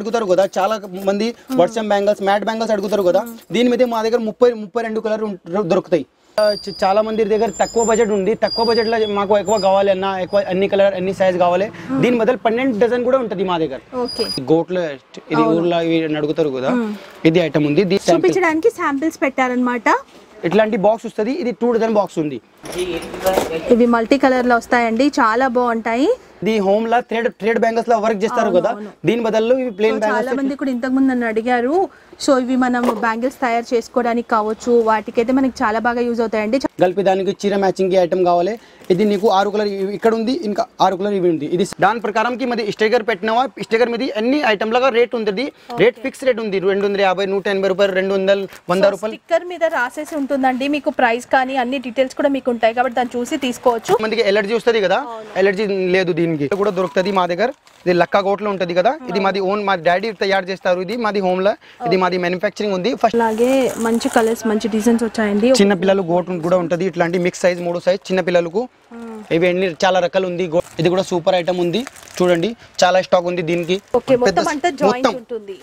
అడుగుతారు కదా చాలా మంది వర్షం బ్యాంగిల్స్ మ్యాట్ బ్యాంగిల్స్ అడుగుతారు కదా దీని మీద మా దగ్గర ముప్పై ముప్పై రెండు కలర్ దొరుకుతాయి ఆ, చ- చాలా మంది దగ్గర తక్కువ బడ్జెట్ ఉంది తక్కువ బడ్జెట్ లో మాకు ఎక్కువ కావాలి అన్న ఎక్కువ అన్ని కలర్ అన్ని సైజ్ కావాలి దీని బదులు పన్నెండు డజన్ కూడా ఉంటుంది మా దగ్గర ఓకే గోట్లో ఇది ఊర్లో ఇవి అడుగుతారు కదా ఇది ఐటమ్ ఉంది ఇది sample. చూపించడానికి శాంపిల్స్ పెట్టారనమాట ఇట్లాంటి బాక్స్ వస్తుంది ఇది టూ డజన్ బాక్స్ ఉంది ఇవి మల్టీ కలర్ లో వస్తాయండి చాలా బాగుంటాయి ఇది హోమ్ లా థ్రెడ్ థ్రెడ్ బ్యాంగిల్స్ లో వర్క్ చేస్తారు కదా దీని బదులు ఇవి ప్లేన్ చాలా బ్యాంగిల్స్ మంది కూడా ఇంతకు ముందు నన్ను అడిగారు సో ఇవి మనం బ్యాంగిల్స్ తయారు చేసుకోవడానికి కావచ్చు వాటికైతే మనకి చాలా బాగా యూజ్ అవుతాయండి కలిపి దానికి చీర మ్యాచింగ్ కి ఐటమ్ కావాలి ఇది నీకు ఆరు కలర్ ఇక్కడ ఉంది ఇంకా ఆరు కలర్ ఇవి ఉంది ఇది దాని ప్రకారం కి మరి స్టిక్కర్ పెట్టినవా స్టిక్కర్ మీద అన్ని ఐటమ్ లాగా రేట్ ఉంటుంది రేట్ ఫిక్స్ రేట్ ఉంది రెండు వందల యాభై నూట ఎనభై రూపాయలు రెండు వందల వంద రూపాయలు స్టిక్కర్ మీద రాసేసి ఉంటుందండి మీకు ప్రైస్ కానీ అన్ని డీటెయిల్స్ కూడా మీకు ఉంటాయి కాబట్టి దాన్ని చూసి తీసుకోవచ్చు మందికి ఎలర్జీ వస్తుంది కదా ఎలర్జీ లేదు దీనికి ఇది కూడా దొరుకుతుంది మా దగ్గర ఇది లక్క గోట్లో ఉంటుంది కదా ఇది మాది ఓన్ మా డాడీ తయారు చేస్తారు ఇది మాది హోమ్ లో ఇది మాది మ్యానుఫ్యాక్చరింగ్ ఉంది ఫస్ట్ అలాగే మంచి కలర్స్ మంచి డిజైన్స్ వచ్చాయండి చిన్న పిల్లలు గోట్ కూడా ఉంటుంది ఇట్లాంటి మిక్స్ సైజ్ మూడు సైజ్ చిన్న పిల్లలకు ఇవి అన్ని చాలా రకాలు ఉంది గో- ఇది కూడా సూపర్ ఐటమ్ ఉంది చూడండి చాలా స్టాక్ ఉంది దీనికి ఓకే మొత్తం పెద్ద- అంతా జాయింట్ మొత్తం ఉంటుంది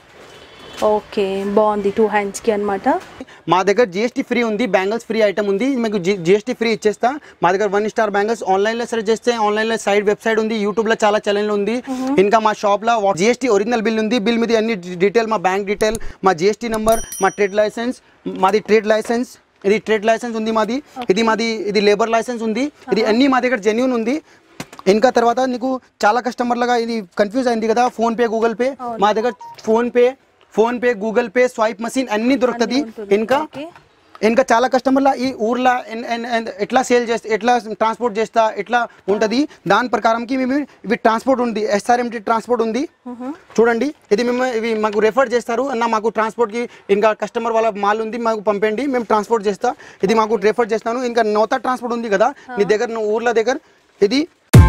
ఓకే బాగుంది టూ హ్యాండ్స్ కి అన్నమాట మా దగ్గర జిఎస్టీ ఫ్రీ ఉంది బ్యాంగిల్స్ ఫ్రీ ఐటమ్ ఉంది మీకు జిఎస్టీ ఫ్రీ ఇచ్చేస్తా మా దగ్గర వన్ స్టార్ బ్యాంగిల్స్ ఆన్లైన్ లో సెర్చ్ చేస్తే ఆన్లైన్ లో సైడ్ వెబ్సైట్ ఉంది యూట్యూబ్ లో చాలా ఛానల్ ఉంది ఇంకా మా షాప్ లో జిఎస్టీ ఒరిజినల్ బిల్ ఉంది బిల్ మీద అన్ని డీటెయిల్ మా బ్యాంక్ డీటెయిల్ మా జిఎస్టీ నంబర్ మా ట్రేడ్ లైసెన్స్ మాది ట్రేడ్ లైసెన్స్ ఇది ట్రేడ్ లైసెన్స్ ఉంది మాది ఇది మాది ఇది లేబర్ లైసెన్స్ ఉంది ఇది అన్ని మా దగ్గర జెన్యున్ ఉంది ఇంకా తర్వాత నీకు చాలా కస్టమర్లుగా ఇది కన్ఫ్యూజ్ అయింది కదా ఫోన్ పే గూగుల్ పే మా దగ్గర phone pay phone pay Google Pay swipe machine అన్ని దొరుకుతుంది ఇంకా ఇంకా చాలా కస్టమర్ల ఈ ఊర్లో ఎన్- ఎన్- ఎన్- ఎట్లా సేల్ చేస్తా ఎట్లా ట్రాన్స్పోర్ట్ చేస్తా ఎట్లా ఉంటుంది దాని ప్రకారంకి మేము ఇవి ట్రాన్స్పోర్ట్ ఉంది ఎస్ఆర్ఎంటీ ట్రాన్స్పోర్ట్ ఉంది చూడండి ఇది మేము ఇవి మాకు రెఫర్ చేస్తారు అన్న మాకు ట్రాన్స్పోర్ట్కి ఇంకా కస్టమర్ వాళ్ళ మాల్ ఉంది మాకు పంపండి మేము ట్రాన్స్పోర్ట్ చేస్తా ఇది మాకు రెఫర్ చేస్తాను ఇంకా నోతా ట్రాన్స్పోర్ట్ ఉంది కదా నీ దగ్గర నువ్వు ఊర్ల దగ్గర ఇది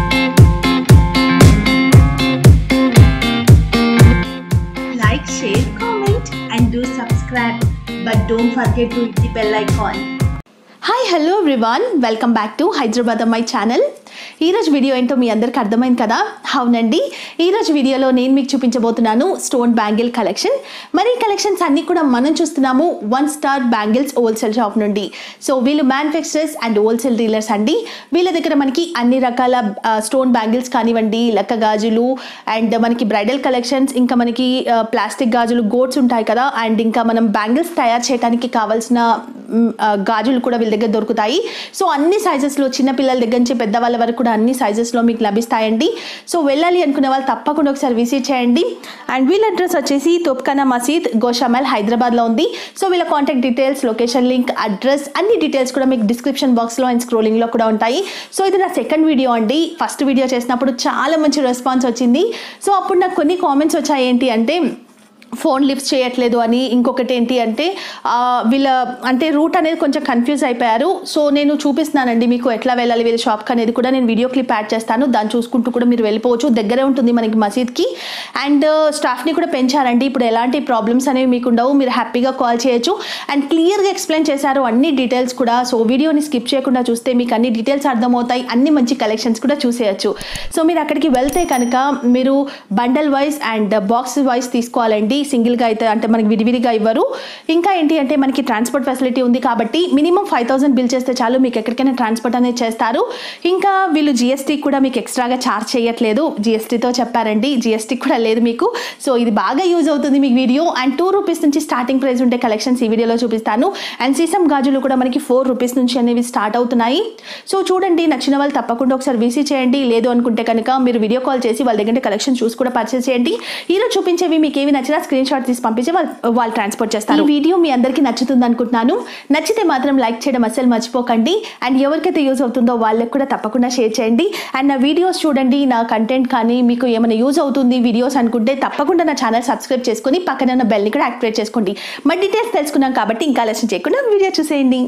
like, share, comment, and do subscribe. But don't forget to hit the bell icon. Hi hello everyone welcome back to Hyderabad అమ్మాయి ఛానల్ ఈరోజు వీడియో ఏంటో మీ అందరికి అర్థమైంది కదా అవునండి ఈరోజు వీడియోలో నేను మీకు చూపించబోతున్నాను స్టోన్ బ్యాంగిల్ కలెక్షన్ మరి ఈ కలెక్షన్స్ అన్నీ కూడా మనం చూస్తున్నాము one star bangles wholesale shop నుండి సో వీళ్ళు మ్యానుఫ్యాక్చరర్స్ అండ్ హోల్సేల్ డీలర్స్ అండి వీళ్ళ దగ్గర మనకి అన్ని రకాల ఆ, స్టోన్ బ్యాంగిల్స్ కానివ్వండి లక్క గాజులు అండ్ మనకి బ్రైడల్ కలెక్షన్స్ ఇంకా మనకి ఆ, ప్లాస్టిక్ గాజులు గోట్స్ ఉంటాయి కదా అండ్ ఇంకా మనం బ్యాంగిల్స్ తయారు చేయడానికి కావాల్సిన మ్, ఆ, గాజులు కూడా వీళ్ళ దగ్గర దొరుకుతాయి సో అన్ని సైజెస్లో చిన్న పిల్లల దగ్గర నుంచి పెద్దవాళ్ళ వరకు కూడా అన్ని సైజెస్లో మీకు లభిస్తాయండి సో వెళ్ళాలి అనుకునే వాళ్ళు తప్పకుండా ఒకసారి విజిట్ చేయండి అండ్ వీళ్ళ అడ్రస్ వచ్చేసి తోప్ఖానా మసీద్ గోషామల్ హైదరాబాద్లో ఉంది సో వీళ్ళ contact details location link address అన్ని డీటెయిల్స్ కూడా మీకు డిస్క్రిప్షన్ బాక్స్లో అండ్ స్క్రోలింగ్లో కూడా ఉంటాయి సో ఇది నా సెకండ్ వీడియో అండి ఫస్ట్ వీడియో చేసినప్పుడు చాలా మంచి రెస్పాన్స్ వచ్చింది సో అప్పుడు నాకు కొన్ని కామెంట్స్ వచ్చాయి ఏంటి అంటే ఫోన్ లిఫ్ట్ చేయట్లేదు అని ఇంకొకటి ఏంటి అంటే ఆ, వీళ్ళ అంటే రూట్ అనేది కొంచెం కన్ఫ్యూజ్ అయిపోయారు సో నేను చూపిస్తున్నానండి మీకు ఎట్లా వెళ్ళాలి వీళ్ళ షాప్కి అనేది కూడా నేను వీడియో క్లిప్ యాడ్ చేస్తాను దాన్ని చూసుకుంటూ కూడా మీరు వెళ్ళిపోవచ్చు దగ్గరే ఉంటుంది మనకి మసీద్కి అండ్ స్టాఫ్ని కూడా పెంచారండి ఇప్పుడు ఎలాంటి ప్రాబ్లమ్స్ అనేవి మీకు ఉండవు మీరు హ్యాపీగా కాల్ చేయొచ్చు అండ్ క్లియర్గా ఎక్స్ప్లెయిన్ చేశారు అన్ని డీటెయిల్స్ కూడా సో వీడియోని స్కిప్ చేయకుండా చూస్తే మీకు అన్ని డీటెయిల్స్ అర్థమవుతాయి అన్ని మంచి కలెక్షన్స్ కూడా చూసేయచ్చు సో మీరు అక్కడికి వెళ్తే కనుక మీరు bundle wise and box wise తీసుకోవాలండి సింగిల్గా అయితే అంటే మనకి విడివిడిగా ఇవ్వరు ఇంకా ఏంటి అంటే మనకి ట్రాన్స్పోర్ట్ ఫెసిలిటీ ఉంది కాబట్టి మినిమం ఫైవ్ థౌసండ్ బిల్ చేస్తే చాలు మీకు ఎక్కడికైనా ట్రాన్స్పోర్ట్ అనేది చేస్తారు ఇంకా వీళ్ళు జిఎస్టీ కూడా మీకు ఎక్స్ట్రాగా ఛార్జ్ చేయట్లేదు జిఎస్టీతో చెప్పారండి జిఎస్టీ కూడా లేదు మీకు సో ఇది బాగా యూజ్ అవుతుంది మీకు వీడియో అండ్ టూ రూపీస్ నుంచి స్టార్టింగ్ ప్రైస్ ఉంటే కలెక్షన్స్ ఈ వీడియోలో చూపిస్తాను అండ్ సీసం గాజులు కూడా మనకి ఫోర్ రూపీస్ నుంచి అనేవి స్టార్ట్ అవుతున్నాయి సో చూడండి నచ్చిన వాళ్ళు తప్పకుండా ఒకసారి వీసీ చేయండి లేదు అనుకుంటే కనుక మీరు వీడియో కాల్ చేసి వాళ్ళ దగ్గర కలెక్షన్ చూసి కూడా పర్చేస్ చేయండి ఈరోజు చూపించేవి మీకు ఏవి నచ్చినా స్క్రీన్ షాట్ తీసి పంపించి వాళ్ళు వాళ్ళు ట్రాన్స్పోర్ట్ చేస్తారు ఈ వీడియో మీ అందరికీ నచ్చుతుంది అనుకుంటున్నాను నచ్చితే మాత్రం లైక్ చేయడం అస్సలు మర్చిపోకండి అండ్ ఎవరికైతే యూజ్ అవుతుందో వాళ్ళకి కూడా తప్పకుండా షేర్ చేయండి అండ్ నా వీడియోస్ చూడండి నా కంటెంట్ కానీ మీకు ఏమైనా యూజ్ అవుతుంది వీడియోస్ అనుకుంటే తప్పకుండా నా ఛానల్ సబ్స్క్రైబ్ చేసుకొని పక్కన ఉన్న బెల్ని కూడా యాక్టివేట్ చేసుకోండి మరి డీటెయిల్స్ తెలుసుకున్నాం కాబట్టి ఇంకా ఆలస్యం చేయకుండా వీడియో చూసేయండి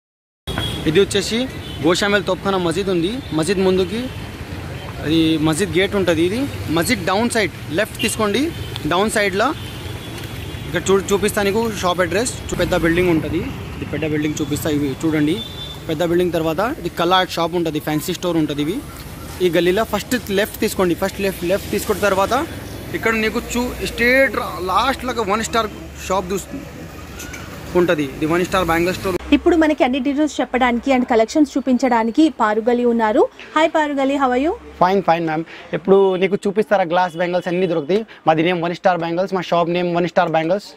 ఇది వచ్చేసి గోషామెల్ తోప్ఖానా మసీద్ ఉంది మసీద్ ముందుకి అది మసీద్ గేట్ ఉంటుంది ఇది మసీద్ డౌన్ సైడ్ లెఫ్ట్ తీసుకోండి డౌన్ సైడ్లో ఇక్కడ చూ చూపిస్తా నీకు షాప్ అడ్రస్ చూ- పెద్ద బిల్డింగ్ ఉంటుంది ఇది పెద్ద బిల్డింగ్ చూపిస్తా ఇవి చూడండి పెద్ద బిల్డింగ్ తర్వాత ఇది కలాట్ షాప్ ఉంటుంది ఫ్యాన్సీ స్టోర్ ఉంటుంది ఇవి ఈ గల్లీలో ఫస్ట్ లెఫ్ట్ తీసుకోండి ఫస్ట్ లెఫ్ట్ లెఫ్ట్ తీసుకున్న తర్వాత ఇక్కడ నీకు చూ స్టేట్ లాస్ట్ లాగా వన్ స్టార్ షాప్ చూస్తుంది ఉంటుంది ఇది వన్ స్టార్ బ్యాంగిల్ స్టోర్ ఇప్పుడు మనకి అన్ని డీటెయిల్స్ చెప్పడానికి అండ్ కలెక్షన్స్ చూపించడానికి పారుగలి ఉన్నారు హాయ్ పారుగలి హవయు ఫైన్ ఫైన్ మ్యామ్ ఇప్పుడు నీకు చూపిస్తారా గ్లాస్ బ్యాంగిల్స్ అన్ని దొరుకుతాయి మాది నేమ్ వన్ స్టార్ బ్యాంగిల్స్ మా shop name one star bangles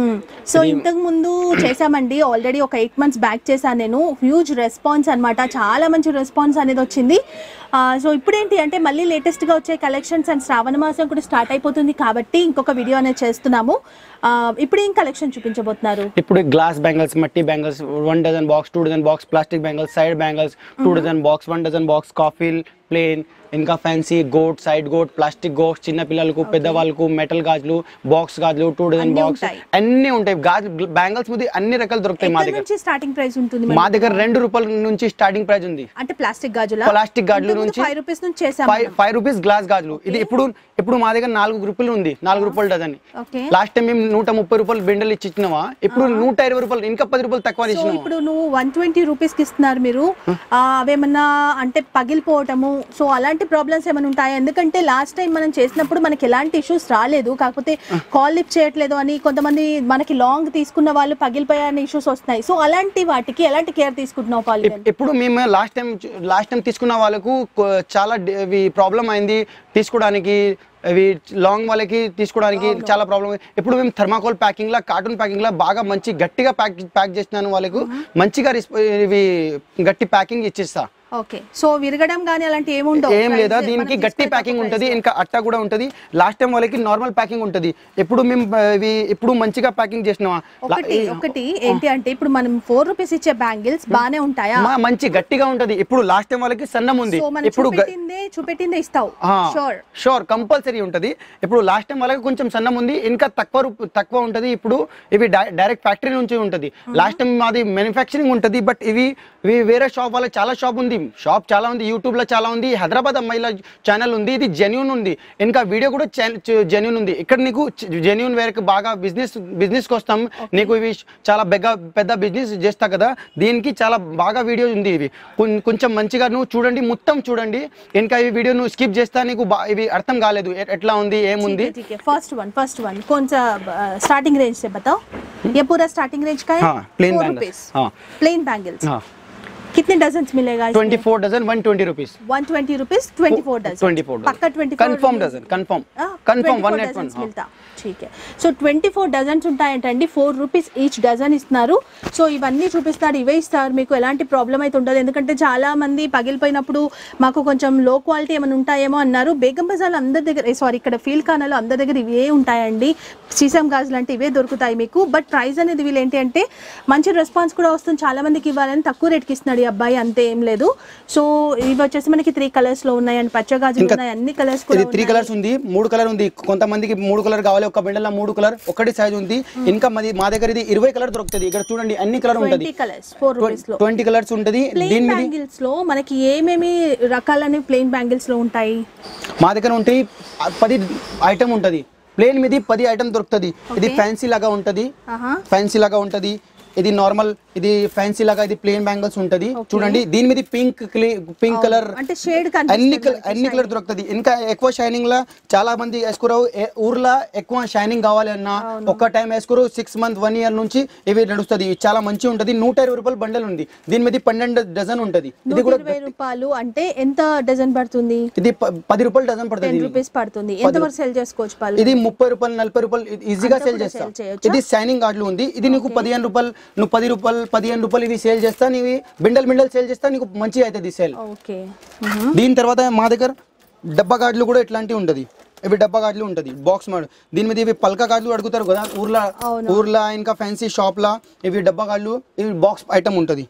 so ఇంతకు ముందు చేసామండి ఆల్రెడీ ఒక ఎయిట్ మంత్స్ బ్యాక్ చేశాను నేను హ్యూజ్ రెస్పాన్స్ అన్నమాట చాలా మంచి రెస్పాన్స్ అనేది వచ్చింది సో ఇప్పుడు ఏంటి అంటే మళ్ళీ లేటెస్ట్గా వచ్చే కలెక్షన్స్ అండ్ శ్రావణ మాసం కూడా స్టార్ట్ అయిపోతుంది కాబట్టి ఇంకొక వీడియో అనేది చేస్తున్నాము ఆ, ఇప్పుడు ఏం కలెక్షన్ చూపించబోతున్నారు ఇప్పుడు గ్లాస్ బ్యాంగిల్స్ మట్టి bangles one dozen box two dozen box plastic bangles side bangles two dozen box one dozen box కాఫిల్ ప్లేన్ ఇంకా ఫ్యాన్సీ గోట్ సైడ్ గోట్ ప్లాస్టిక్ గోట్ చిన్న పిల్లలకు పెద్దవాళ్ళకు మెటల్ గాజులు బాక్స్ గాజులు టూ డజన్ అన్నీ బాక్స్ ఉంటాయి. అన్ని ఉంటాయి గాజు బ్యాంగిల్స్ మీద అన్ని రకాలు దొరుకుతాయి మా ఎక్కడి దగ్గర నుంచి స్టార్టింగ్ ప్రైస్ ఉంటుంది మా దగ్గర రెండు రూపాయల నుంచి స్టార్టింగ్ ప్రైస్ ఉంది అంటే ప్లాస్టిక్ గాజుల ప్లాస్టిక్ గాజుల నుంచి ఫైవ్ రూపీస్ నుంచి చేసాము ఫైవ్ ఫైవ్ రూపీస్ గ్లాస్ గాజులు ఇది ఇప్పుడు ఇప్పుడు మా దగ్గర నాలుగు రూపాయలు ఉంది నాలుగు రూపాయలు డజన్ ఓకే లాస్ట్ టైం మేము నూట ముప్పై రూపాయలు బెండలు ఇచ్చినావా ఇప్పుడు నూట ఇరవై రూపాయలు ఇంకా పది రూపాయలు తక్కువ సో ఇచ్చినావా ఇప్పుడు నువ్వు వన్ ట్వంటీ రూపీస్కి ఇస్తున్నారు మీరు ఆ, అవేమన్నా అంటే పగిలిపోవటము సో అలాంటి ప్రాబ్లమ్స్ ఏమైనా ఉంటాయా ఎందుకంటే లాస్ట్ టైం మనం చేసినప్పుడు మనకి ఎలాంటి ఇష్యూస్ రాలేదు కాకపోతే కాల్ లిఫ్ట్ చేయట్లేదు అని కొంతమంది మనకి లాంగ్ తీసుకున్న వాళ్ళు పగిలిపోయాని ఇష్యూస్ వస్తున్నాయి సో అలాంటి వాటికి ఎలాంటి కేర్ తీసుకుంటున్నావు పాలివెన్ ఇప్- ఇప్పుడు మేము లాస్ట్ టైం లాస్ట్ టైం తీసుకున్న వాళ్ళకు కొ- చాలా డి- ఇవి ప్రాబ్లం అయింది తీసుకోవడానికి ఇవి లాంగ్ వాళ్ళకి తీసుకోవడానికి చాలా ప్రాబ్లం ఇప్పుడు మేము థర్మాకోల్ ప్యాకింగ్ లా కార్టూన్ ప్యాకింగ్ లా బాగా మంచి గట్టిగా ప్యాక్ ప్యాక్ చేసినాను వాళ్ళకు మంచిగా రిస్ప- ఇవి గట్టి ప్యాకింగ్ ఇచ్చేస్తా ఓకే సో విరగడం కానీ అలాంటి ఏముండవు ఏం లేదా Price దీనికి మనం గట్టి తీసుకునే ప్యాకింగ్ price ఉంటుంది లో. ఇంకా అట్టా కూడా ఉంటుంది లాస్ట్ టైం వాళ్ళకి నార్మల్ ప్యాకింగ్ ఉంటుంది ఇప్పుడు మేము ఆ, ఇవి ఇప్పుడు మంచిగా ప్యాకింగ్ చేసినావా లా- ఒకటి ఒకటి ఏంటి అంటే ఇప్పుడు మనం ఫోర్ రూపీస్ ఇచ్చే బ్యాంగిల్స్ బానే ఉంటాయా మా మంచి గట్టిగా ఉంటది ఇప్పుడు లాస్ట్ టైం వాళ్ళకి సన్నం ఉంది సో మనం ఇప్పుడు గ- చూపెట్టిందే చూపెట్టిందే ఇస్తావు షూర్ షూర్ కంపల్సరీ ఉంటది ఇప్పుడు లాస్ట్ టైం వాళ్ళకి కొంచెం సన్నం ఉంది ఇంకా తక్కువ రూప- తక్కువ ఉంటది ఇప్పుడు ఇవి డైరెక్ట్ ఫ్యాక్టరీ నుంచి ఉంటది లాస్ట్ టైం మాది మ్యానుఫ్యాక్చరింగ్ ఉంటది బట్ ఇవి ఇవి వేరే షాప్ వాళ్ళకి చాలా షాప్ ఉంది షాప్ చాలా ఉంది యూట్యూబ్ లో చాలా ఉంది హైదరాబాద్ అమ్మాయిల ఛానల్ ఉంది ఇది జెన్యున్ ఉంది ఇంకా వీడియో కూడా జెన్యున్ ఉంది ఇక్కడ నీకు జెన్యున్ వేరే బాగా బిజినెస్ బిజినెస్ వస్తాం నీకు ఇవి చాలా పెద్ద పెద్ద బిజినెస్ చేస్తా కదా దీనికి చాలా బాగా వీడియో ఉంది ఇవి కొం- కొంచెం మంచిగా నువ్వు చూడండి మొత్తం చూడండి ఇంకా ఈ వీడియో నువ్వు స్కిప్ చేస్తా నీకు బా- ఇవి అర్థం కాలేదు ఎ- ఎట్లా ఉంది ఏముంది ठीक है फर्स्ट वन फर्स्ट वन कौन सा स्टार्टिंग रेंज से बताओ ये पूरा स्टार्टिंग रेंज का है हाँ, plain Four bangles, rupees. हाँ। plain bangles कितने डजन मिलेगा twenty four dozen one twenty rupees one twenty rupees twenty four dozen twenty four पक्का twenty confirm dozen confirm confirm one eight one మిల్తా ठीक है సో ట్వంటీ ఫోర్ డజన్స్ ఉంటాయంటండి four rupees each dozen ఇస్తున్నారు so ఇవన్నీ చూపిస్తారు ఇవే ఇస్తారు మీకు ఎలాంటి ప్రాబ్లం అయితే ఉండదు ఎందుకంటే చాలా మంది పగిలిపోయినప్పుడు మాకు కొంచెం లో క్వాలిటీ ఏమైనా ఉంటాయేమో అన్నారు బేగం బజార్లో అందరి దగ్గర సారీ ఇక్కడ ఫీల్ కానాలో అందరి దగ్గర ఇవే ఉంటాయండి సీసం గాజులు అంటే ఇవే దొరుకుతాయి మీకు బట్ ప్రైస్ అనేది వీళ్ళు ఏంటి అంటే మంచి రెస్పాన్స్ కూడా వస్తుంది చాలా మందికి ఇవ్వాలని తక్కువ రేట్కి ఇస్తున్నాడు ఈ అబ్బాయి అంతే ఏం లేదు సో ఇవి వచ్చేసి మనకి త్రీ కలర్స్ లో ఉన్నాయి అండ్ పచ్చ గాజులు ఇంకా ఉన్నాయి అన్ని కలర్స్ ఇది కూడా త్రీ కలర్స్ ఉంది మూడు కలర్ ఉంది కొంతమందికి మూడు కలర్ కావాలి ఒక బండల్లో మూడు కలర్ ఒకటి సైజ్ ఉంది ఇంకా మాది మా దగ్గర ఇది ఇరవై కలర్ దొరుకుతుంది ఇక్కడ చూడండి అన్ని కలర్ ఉంటది ట్వంటీ కలర్స్ ఫోర్ రూపీస్ లో ట్వంటీ కలర్స్ ఉంటది ప్లెయిన్ దీని మీద బ్యాంగిల్స్ లో మనకి ఏమేమి రకాలనే ప్లెయిన్ బ్యాంగిల్స్ లో ఉంటాయి మా దగ్గర ఉంటాయి ఆ, పది ఐటమ్ ఉంటది ప్లేన్ మీది పది ఐటమ్ దొరుకుతుంది ఇది ఫ్యాన్సీ లాగా ఉంటది ఆహా ఫ్యాన్సీ లాగా ఉంటది ఇది నార్మల్ ఇది ఫ్యాన్సీ లాగా ఇది ప్లేన్ బ్యాంగిల్స్ ఉంటది చూడండి దీని మీద పింక్ పింక్ కలర్ అంటే షేడ్ అన్ని కలర్ అన్ని కలర్ దొరుకుతుంది ఇంకా ఎక్కువ షైనింగ్ లా చాలా మంది వేసుకోరు ఏ- ఊర్లో ఎక్కువ షైనింగ్ కావాలి అన్న ఒక్క టైం వేసుకోరు సిక్స్ మంత్ వన్ ఇయర్ నుంచి ఇవి నడుస్తుంది ఇవి చాలా మంచి ఉంటది నూట ఇరవై రూపాయలు బండల్ ఉంది దీని మీద పన్నెండు డజన్ ఉంటది ఇది నూట కూడా ఇరవై రూపాయలు అంటే ఎంత డజన్ పడుతుంది ఇది ప- పది రూపాయలు డజన్ టెన్ పడుతుంది రూపీస్ పడుతుంది ఎంత వరకు సెల్ చేసుకోవచ్చు పాలు ఇది ముప్పై రూపాయలు నలభై రూపాయలు ఇది ఈజీగా అంతా సేల్ కూడా చేస్తా sell చేయొచ్చా? ఇది షైనింగ్ కార్డులు ఉంది ఇది నీకు పదిహేను రూపాయలు నువ్వు పది రూపాయలు పదిహేను రూపాయలు ఇవి సేల్ చేస్తా నీవి బిండల్ బిండల్ సేల్ చేస్తా నీకు మంచిగా అవుతుంది సేల్ ఓకే దీని తర్వాత మా దగ్గర డబ్బా గార్డులు కూడా ఇట్లాంటివి ఉంటుంది ఇవి డబ్బా గార్డులు ఉంటుంది బాక్స్ మోడ్ దీని మీద ఇవి పల్కా గార్డులు అడుగుతారు కదా ఊర్లో అవును. ఊర్లో ఇంకా ఫ్యాన్సీ షాప్లా ఇవి డబ్బా గార్డులు ఇవి బాక్స్ ఐటమ్ ఉంటుంది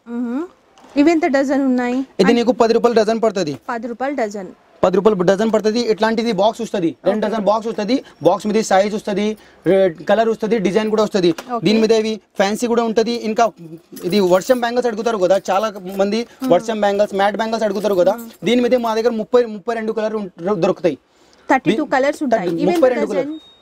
ఇవి ఎంత డజన్ ఉన్నాయి ఇది నీకు పది రూపాయలు డజన్ పడుతుంది పది రూపాయలు డజన్ పది రూపాయలు డజన్ పడుతుంది ఇట్లాంటిది బాక్స్ వస్తుంది రెండు డజన్ బాక్స్ వస్తుంది బాక్స్ మీద సైజ్ వస్తుంది కలర్ వస్తుంది డిజైన్ కూడా వస్తుంది దీని మీద ఇవి ఫ్యాన్సీ కూడా ఉంటుంది ఇంకా ఇది వర్షం బ్యాంగిల్స్ అడుగుతారు కదా చాలా మంది వర్షం బ్యాంగిల్స్ మ్యాట్ బ్యాంగిల్స్ అడుగుతారు కదా దీని మీద మా దగ్గర ముప్పై ముప్పై రెండు కలర్ దొరుకుతాయి థర్టీ టూ కలర్స్ ఉంటాయి ఇవి ముప్పై ఎంత రెండు డజన్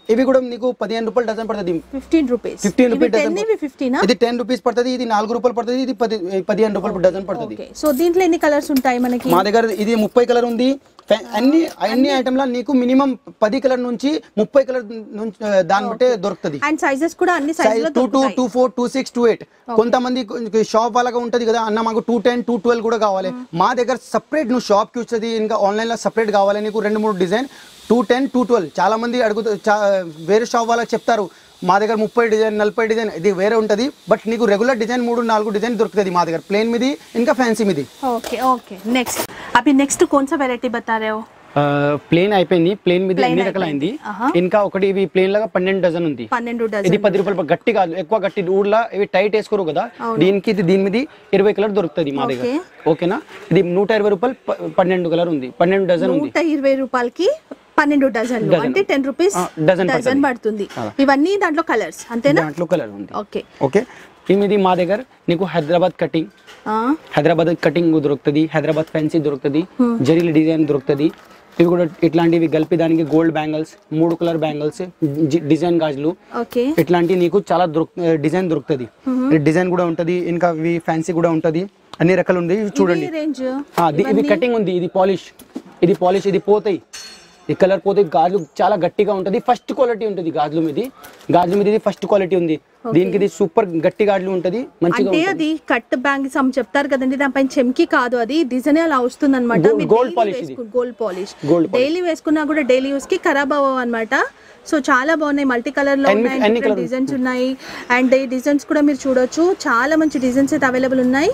ఇవి కూడా నీకు పదిహేను రూపాయలు డజన్ పడుతుంది fifteen rupees fifteen rupees ten dozen ఇవి ఫిఫ్టీనా ఇది టెన్ రూపీస్ పడుతుంది ఇది నాలుగు రూపాయలు పడుతుంది ఇది పది పదిహేను రూపాయలు డజన్ పడుతుంది ఓకే సో దీంట్లో ఎన్ని కలర్స్ ఉంటాయి మనకి మా దగ్గర ఇది ముప్పై కలర్ ఉంది ఫ్యా- అన్ని అన్ని ఐటమ్ల నీకు మినిమం పది కలర్ నుంచి ముప్పై కలర్ నుంచి ఆ, దాన్ని బట్టే దొరుకుతుంది అండ్ సైజెస్ కూడా అన్ని సైజ్ లో two two two four two six two eight కొంతమంది షాప్ వాళ్ళగా ఉంటది కదా అన్న మాకు టూ టెన్ టూ ట్వెల్వ్ కూడా కావాలి మా దగ్గర సపరేట్ నువ్వు షాప్ కి వచ్చేది ఇంకా ఆన్లైన్ లో సపరేట్ కావాలి నీకు రెండు మూడు design two ten two twelve చాలా మంది అడుగుతూ చా- వేరే షాప్ వాళ్ళకి చెప్తారు మా దగ్గర ముప్పై డిజైన్ నలభై డిజైన్ ఇది వేరే ఉంటుంది బట్ నీకు రెగ్యులర్ డిజైన్ మూడు నాలుగు డిజైన్ దొరుకుతుంది మా దగ్గర ప్లేన్ మీది ఇంకా ఫ్యాన్సీ మీది ఓకే ఓకే నెక్స్ట్ అभी నెక్స్ట్ कौन सा వెరైటీ बता रहे हो ప్లేన్ అయిపోయింది ప్లేన్ మీద Plain ఎన్ని రకాలు అయింది అయిపోయింది. ఆహా. ఇంకా ఒకటి ఇవి ప్లేన్ లాగా పన్నెండు డజన్ ఉంది పన్నెండు ఇది డజన్ పది రూపాయలు గట్టి కాదు ఎక్కువ గట్టి ఊర్లో ఇవి టైట్ వేసుకోరు కదా దీనికి ఇది దీని మీద ఇరవై కలర్ దొరుకుతుంది మా దగ్గర Okay. ఓకేనా ఇది నూట ఇరవై రూపాయలు ప- పన్నెండు కలర్ ఉంది పన్నెండు డజన్ ఉంది నూట ఇరవై రూపాయలకి పన్నెండు డజన్లు డజన్. అంటే టెన్ రూపీస్ ఆ, డజన్ డజన్ పడుతుంది ఇవన్నీ దాంట్లో కలర్స్ అంతేనా దాంట్లో కలర్ ఉంది ఓకే ఓకే ఇది మా దగ్గర నీకు హైదరాబాద్ కటింగ్ హైదరాబాద్ కటింగ్ దొరుకుతుంది హైదరాబాద్ ఫ్యాన్సీ దొరుకుతుంది జరీల డిజైన్ దొరుకుతుంది ఇవి కూడా ఇట్లాంటివి కలిపి దానికి గోల్డ్ బ్యాంగిల్స్ మూడు కలర్ బ్యాంగిల్స్ డిజైన్ గాజులు ఓకే ఇట్లాంటి నీకు చాలా దొరుకు డిజైన్ దొరుకుతుంది డిజైన్ కూడా ఉంటది ఇంకా ఇవి ఫ్యాన్సీ కూడా ఉంటది అన్ని రకాలు ఉంది ఇవి చూడండి రేంజ్ ఆ, ది- ఇది కటింగ్ ఉంది ఇది పాలిష్ ఇది పాలిష్ ఇది పోతాయి ఈ కలర్ పోతాయి గాజులు చాలా గట్టిగా ఉంటది ఫస్ట్ క్వాలిటీ ఉంటుంది గాజులు మీది గాజుల మీద ఇది ఫస్ట్ క్వాలిటీ ఉంది దీనికి ఇది సూపర్ గట్టి గాజులు ఉంటది మంచిగా అంటే అది కట్ బ్యాంగిల్స్ అని చెప్తారు కదండి దానిపైన చెమ్కి కాదు అది డిజైన్ అలా వస్తుంది అనమాట Gold- gold polish ఇది. Gold polish Gold polish. Daily వేసుకున్నా కూడా డైలీ యూస్ కి ఖరాబ్ అవ్వవు అనమాట సో చాలా బాగున్నాయి మల్టీ కలర్ లో అన్ని- ఉన్నాయి అన్ని colour- డిజైన్స్ ఉన్నాయి అండ్ ఈ డిజైన్స్ కూడా మీరు చూడొచ్చు చాలా మంచి డిజైన్స్ అయితే అవైలబుల్ ఉన్నాయి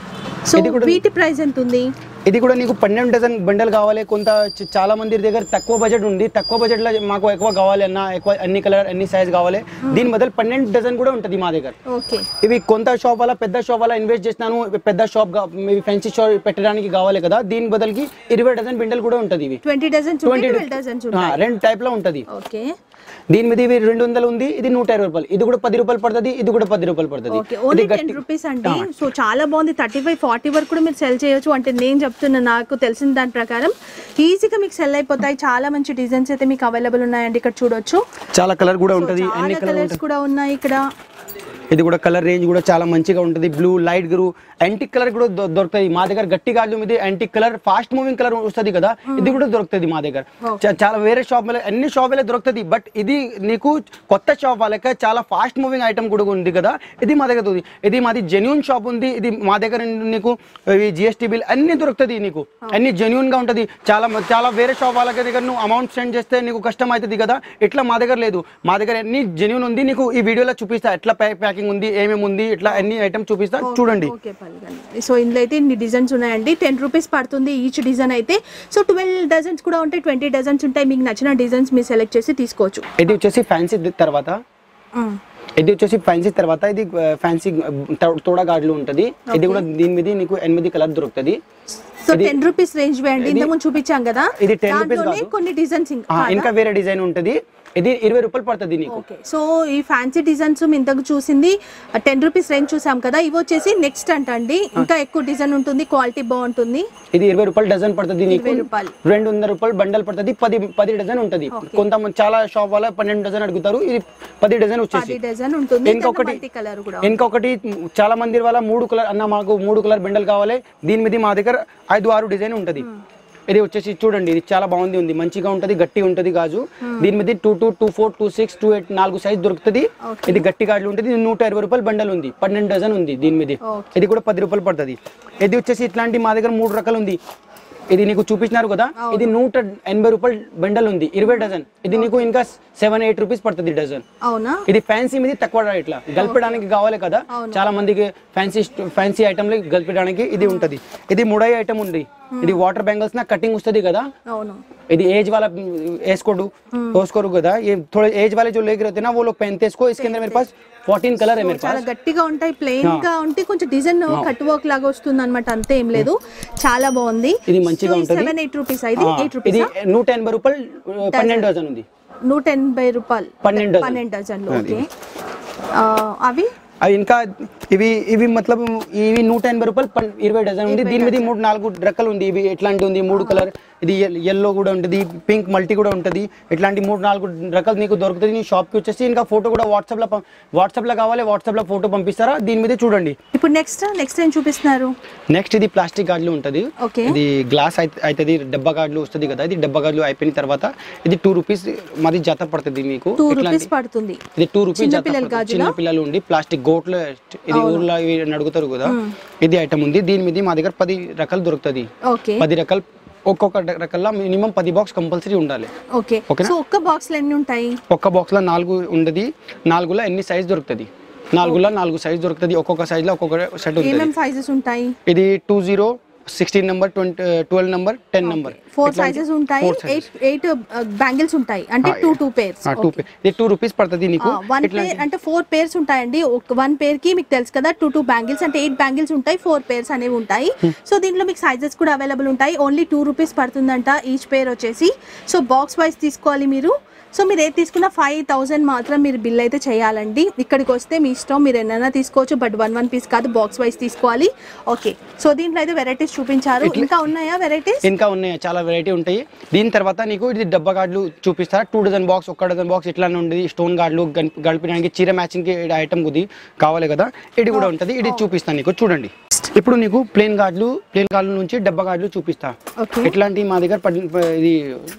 సో ఇది కూడా- వీటి ప్రైస్ ఎంత ఉంది ఇది కూడా నీకు పన్నెండు డజన్ బండల్ కావాలి కొంత చ- చాలా మంది దగ్గర తక్కువ బడ్జెట్ ఉంది తక్కువ బడ్జెట్ లో మాకు ఎక్కువ కావాలి అన్న ఎక్కువ అన్ని కలర్ అన్ని సైజ్ కావాలి దీని బదులు పన్నెండు డజన్ కూడా ఉంటుంది మా దగ్గర ఓకే ఇవి కొంత షాప్ వల్ల పెద్ద షాప్ వల్ల ఇన్వెస్ట్ చేసినాను ఇవి పెద్ద షాప్ ఫ్యాన్సీ షాప్ పెట్టడానికి కావాలి కదా దీని బదులుకి ఇరవై డజన్ బిండల్ కూడా ఉంటుంది ఇవి twenty dozens twenty twelve dozens ఉంటాయి రెండు టైప్ లో ఉంటది ఓకే దీని మీద ఇవి రెండు వందలు ఉంది ఇది నూట ఇరవై రూపాయలు ఇది కూడా పది రూపాయలు పడుతుంది ఇది కూడా పది రూపాయలు పడుతుంది ఓకే ఓన్లీ టెన్ రూపీస్ అండి సో చాలా బాగుంది థర్టీ ఫైవ్ ఫార్టీ వరకు కూడా మీరు సెల్ చేయొచ్చు అంటే నేను చెప్తున్నా నాకు తెలిసిన దాని ప్రకారం ఈజీగా మీకు సెల్ అయిపోతాయి చాలా మంచి డిజైన్స్ అయితే మీకు అవైలబుల్ ఉన్నాయండి ఇక్కడ చూడొచ్చు చాలా కలర్ కూడా ఉంటది అన్ని చాలా కలర్ కలర్స్ కూడా ఉన్నాయి ఇక్కడ ఇది కూడా కలర్ రేంజ్ కూడా చాలా మంచిగా ఉంటుంది బ్లూ లైట్ గ్రూ యాంటిక్ కలర్ కూడా దొ- దొరుకుతుంది మా దగ్గర గట్టి గాజు మీద antique colour fast moving colour వస్తుంది కదా ఇది కూడా దొరుకుతుంది మా దగ్గర చా- చాలా వేరే షాప్ అన్ని షాప్ దొరుకుతుంది బట్ ఇది నీకు కొత్త షాప్ వాళ్ళకి చాలా ఫాస్ట్ మూవింగ్ ఐటమ్ కూడా ఉంది కదా ఇది మా దగ్గర ఉంది ఇది మాది జెన్యున్ షాప్ ఉంది ఇది మా దగ్గర నీకు జిఎస్టీ బిల్ అన్ని దొరుకుతుంది నీకు అన్ని జెన్యున్ గా ఉంటుంది చాలా మ- చాలా వేరే షాప్ వాళ్ళకి దగ్గర నువ్వు అమౌంట్ సెండ్ చేస్తే నీకు కష్టం అవుతుంది కదా ఇట్లా మా దగ్గర లేదు మా దగ్గర అన్ని జెన్యున్ ఉంది నీకు ఈ వీడియోలో చూపిస్తా ఎట్లా ప్యాకింగ్ ఉంది ఏమేమి ఉంది ఇట్లా అన్ని ఐటమ్ చూపిస్తా చూడండి ఓకే పల్గండి సో ఇందులో అయితే ఇన్ని డిజైన్స్ ఉన్నాయండి టెన్ రూపీస్ పడుతుంది ఈచ్ డిజైన్ అయితే సో ట్వెల్వ్ డజన్స్ కూడా ఉంటాయి ట్వంటీ డజన్స్ ఉంటాయి మీకు నచ్చిన డిజైన్స్ మీరు సెలెక్ట్ చేసి తీసుకోవచ్చు ఇది వచ్చేసి ఫ్యాన్సీ తర్వాత ఇది వచ్చేసి ఫ్యాన్సీ తర్వాత ఇది ఫ్యాన్సీ తోడా గాడ్లు ఉంటది ఇది కూడా దీని మీద నీకు ఎనిమిది కలర్ దొరుకుతుంది సో టెన్ రూపీస్ రేంజ్ వేయండి ఇంతకుముందు చూపించాం కదా ఇది 10 రూపీస్ దాంట్లోనే కాదు. కొన్ని డిజైన్స్ ఆ, ఇంకా వేరే డిజైన్ ఉంటది ఇది ఇరవై రూపాయలు పడుతుంది నీకు ఓకే సో ఈ ఫ్యాన్సీ డిజైన్స్ ఇంతకు చూసింది టెన్ రూపీస్ రేంజ్ చూసాం కదా ఇవి వచ్చేసి నెక్స్ట్ అంట అండి ఇంకా ఎక్కువ డిజైన్ ఉంటుంది క్వాలిటీ బాగుంటుంది ఇది ఇరవై రూపాయలు డజన్ పడుతుంది నీకు ఇరవై రూపాయలు. రెండు వందల రూపాయలు బండల్ పడుతుంది పది పది డజన్ ఉంటది కొంతమంది చాలా షాప్ వాళ్ళ పన్నెండు డజన్ అడుగుతారు ఇది పది డజన్ వచ్చేసి పది డజన్ ఉంటుంది ఇంకొకటి మల్టీ కలర్ కూడా ఇంకొకటి చాలా మంది వాళ్ళ మూడు కలర్ అన్న మాకు మూడు కలర్ బెండల్ కావాలి దీని మీద మా దగ్గర ఐదు ఆరు డిజైన్ ఉంటది ఇది వచ్చేసి చూడండి ఇది చాలా బాగుంది ఉంది మంచిగా ఉంటది గట్టి ఉంటది గాజు దీని మీద two two two four two six two eight నాలుగు సైజ్ దొరుకుతుంది ఇది గట్టి గాజులు ఉంటుంది ఇది నూట ఇరవై రూపాయలు బండల్ ఉంది పన్నెండు డజన్ ఉంది దీని మీద ఇది కూడా పది రూపాయలు పడుతుంది ఇది వచ్చేసి ఇట్లాంటి మా దగ్గర మూడు రకాలు ఉంది ఇది నీకు చూపించినారు కదా ఇది నూట ఎనభై రూపాయలు బండల్ ఉంది ఇరవై డజన్ ఇది నీకు ఇంకా సెవెన్ ఎయిట్ రూపీస్ పడుతుంది డజన్ అవునా ఇది ఫ్యాన్సీ మీద తక్కువ ఇట్లా గల్పడానికి కావాలి కదా చాలా మందికి ఫ్యాన్సీ ఫ్యాన్సీ ఐటమ్ గల్పడానికి ఇది ఉంటది ఇది ముడై ఐటమ్ ఉంది ఇది వాటర్ బ్యాంగిల్స్ నా కటింగ్ వస్తుంది కదా అవును ఇది एज वाला వేసుకోడు వేసుకోరు కదా ये थोड़े एज वाले जो लेके रहते हैं ना वो लोग पहनते हैं इसको इसके अंदर मेरे पास 14 कलर है मेरे చాలా पास గట్టిగా ఉంటాయి ప్లెయిన్ గా ఉంటే కొంచెం డిజైన్ కట్ వర్క్ లాగా వస్తుంది అనమాట అంతే ఏం లేదు చాలా బాగుంది ఇది మంచిగా ఉంటది. సెవెన్ ఎయిట్ రూపీస్ ఇది ఆ, ఎయిట్ ఇది రూపీస్ నూట ఎనభై రూపాయలు పన్నెండు డజన్ ఉంది నూట ఎనభై రూపాయలు పన్నెండు డజన్. పన్నెండు డజన్లు ఓకే ఆ, అవి అవి ఇంకా ఇవి ఇవి మతలబ్ ఇవి నూట ఎనభై రూపాయలు పన్- ఇరవై డజన్ ఉంది దీని మీద మూడు నాలుగు రకాలు ఉంది ఇవి ఎట్లాంటి ఉంది మూడు కలర్ ఇది ఎల్లో కూడా ఉంటుంది పింక్ మల్టీ కూడా ఉంటుంది ఇట్లాంటి మూడు నాలుగు రకాలు నీకు దొరుకుతుంది నీ షాప్కి వచ్చేసి ఇంకా ఫోటో కూడా వాట్సాప్లో పం- వాట్సాప్లో కావాలి వాట్సాప్లో ఫోటో పంపిస్తారా దీని మీద చూడండి ఇప్పుడు నెక్స్ట్ నెక్స్ట్ ఏం చూపిస్తున్నారు నెక్స్ట్ ఇది ప్లాస్టిక్ గాడ్లు ఉంటుంది ఓకే ఇది గ్లాస్ అవుతుంది డబ్బా గాడ్లు వస్తుంది కదా ఇది డబ్బా గాడ్లు అయిపోయిన తర్వాత ఇది టూ రూపీస్ మరి జత పడుతుంది మీకు టూ ఇట్లాంటి రూపీస్ పడుతుంది ఇది టూ రూపీస్ చిన్న జత పిల్లల పడుతుంది. గాజులా? చిన్న పిల్లలు ఉండి ప్లాస్టిక్ గోట్లు ఇది ఊర్లో ఇవి అడుగుతారు కదా ఇది ఐటమ్ ఉంది దీని మీద మా దగ్గర పది రకాలు దొరుకుతుంది ఓకే పది రకాలు ఒక్కొక్క రకాల మినిమం పది బాక్స్ కంపల్సరీ ఉండాలి ఓకే ఓకేనా? సో ఒక్క బాక్స్ లో ఎన్ని ఉంటాయి ఒక్క బాక్స్ లో నాలుగు ఉండదు నాలుగులో ఎన్ని సైజ్ దొరుకుతుంది నాలుగులో నాలుగు సైజ్ దొరుకుతుంది ఒక్కొక్క సైజ్ లో ఒక్కొక్క సెట్ ఉంటుంది ఏమేం సైజెస్ ఉంటాయి ఇది two zero sixteen number twenty twelve number ten number four sizes ఉంటాయి ఎయిట్ ఎయిట్ బ్యాంగిల్స్ ఉంటాయి అంటే టూ టూ పేర్స్ టూ ఇది టూ రూపీస్ పడుతుంది నీకు వన్ ఇట్లాంటి పేర్ అంటే ఫోర్ పేర్స్ ఉంటాయండి ఒక వన్ పేర్ కి మీకు తెలుసు కదా టూ టూ బ్యాంగిల్స్ అంటే ఎయిట్ బ్యాంగిల్స్ ఉంటాయి ఫోర్ పేర్స్ అనేవి ఉంటాయి సో దీంట్లో మీకు సైజెస్ కూడా అవైలబుల్ ఉంటాయి ఓన్లీ టూ రూపీస్ పడుతుందంట ఈచ్ పేర్ వచ్చేసి సో బాక్స్ వైజ్ తీసుకోవాలి మీరు సో మీరు ఏది తీసుకున్నా ఫైవ్ థౌసండ్ మాత్రం మీరు బిల్ అయితే చేయాలండి ఇక్కడికి వస్తే మీ ఇష్టం మీరు ఎన్నైనా తీసుకోవచ్చు బట్ వన్ వన్ పీస్ కాదు బాక్స్ వైజ్ తీసుకోవాలి ఓకే సో దీంట్లో అయితే వెరైటీస్ చూపించారు ఇంకా ఉన్నాయా వెరైటీస్ ఇంకా ఉన్నాయి చాలా వెరైటీ ఉంటాయి దీని తర్వాత నీకు ఇది డబ్బా గార్డులు చూపిస్తారా టూ డజన్ బాక్స్ ఒక్క డజన్ బాక్స్ ఇట్లానే ఉంటుంది స్టోన్ గార్డులు గన్- గడిపడానికి చీర మ్యాచింగ్ కి ఐటమ్ ఇది కావాలి కదా ఇది కూడా ఉంటుంది ఇది చూపిస్తాను నీకు చూడండి ఇప్పుడు నీకు ప్లేన్ గార్డులు ప్లేన్ గార్డుల నుంచి డబ్బా గార్డులు చూపిస్తా ఓకే ఇట్లాంటి మా దగ్గర పడి- ఇది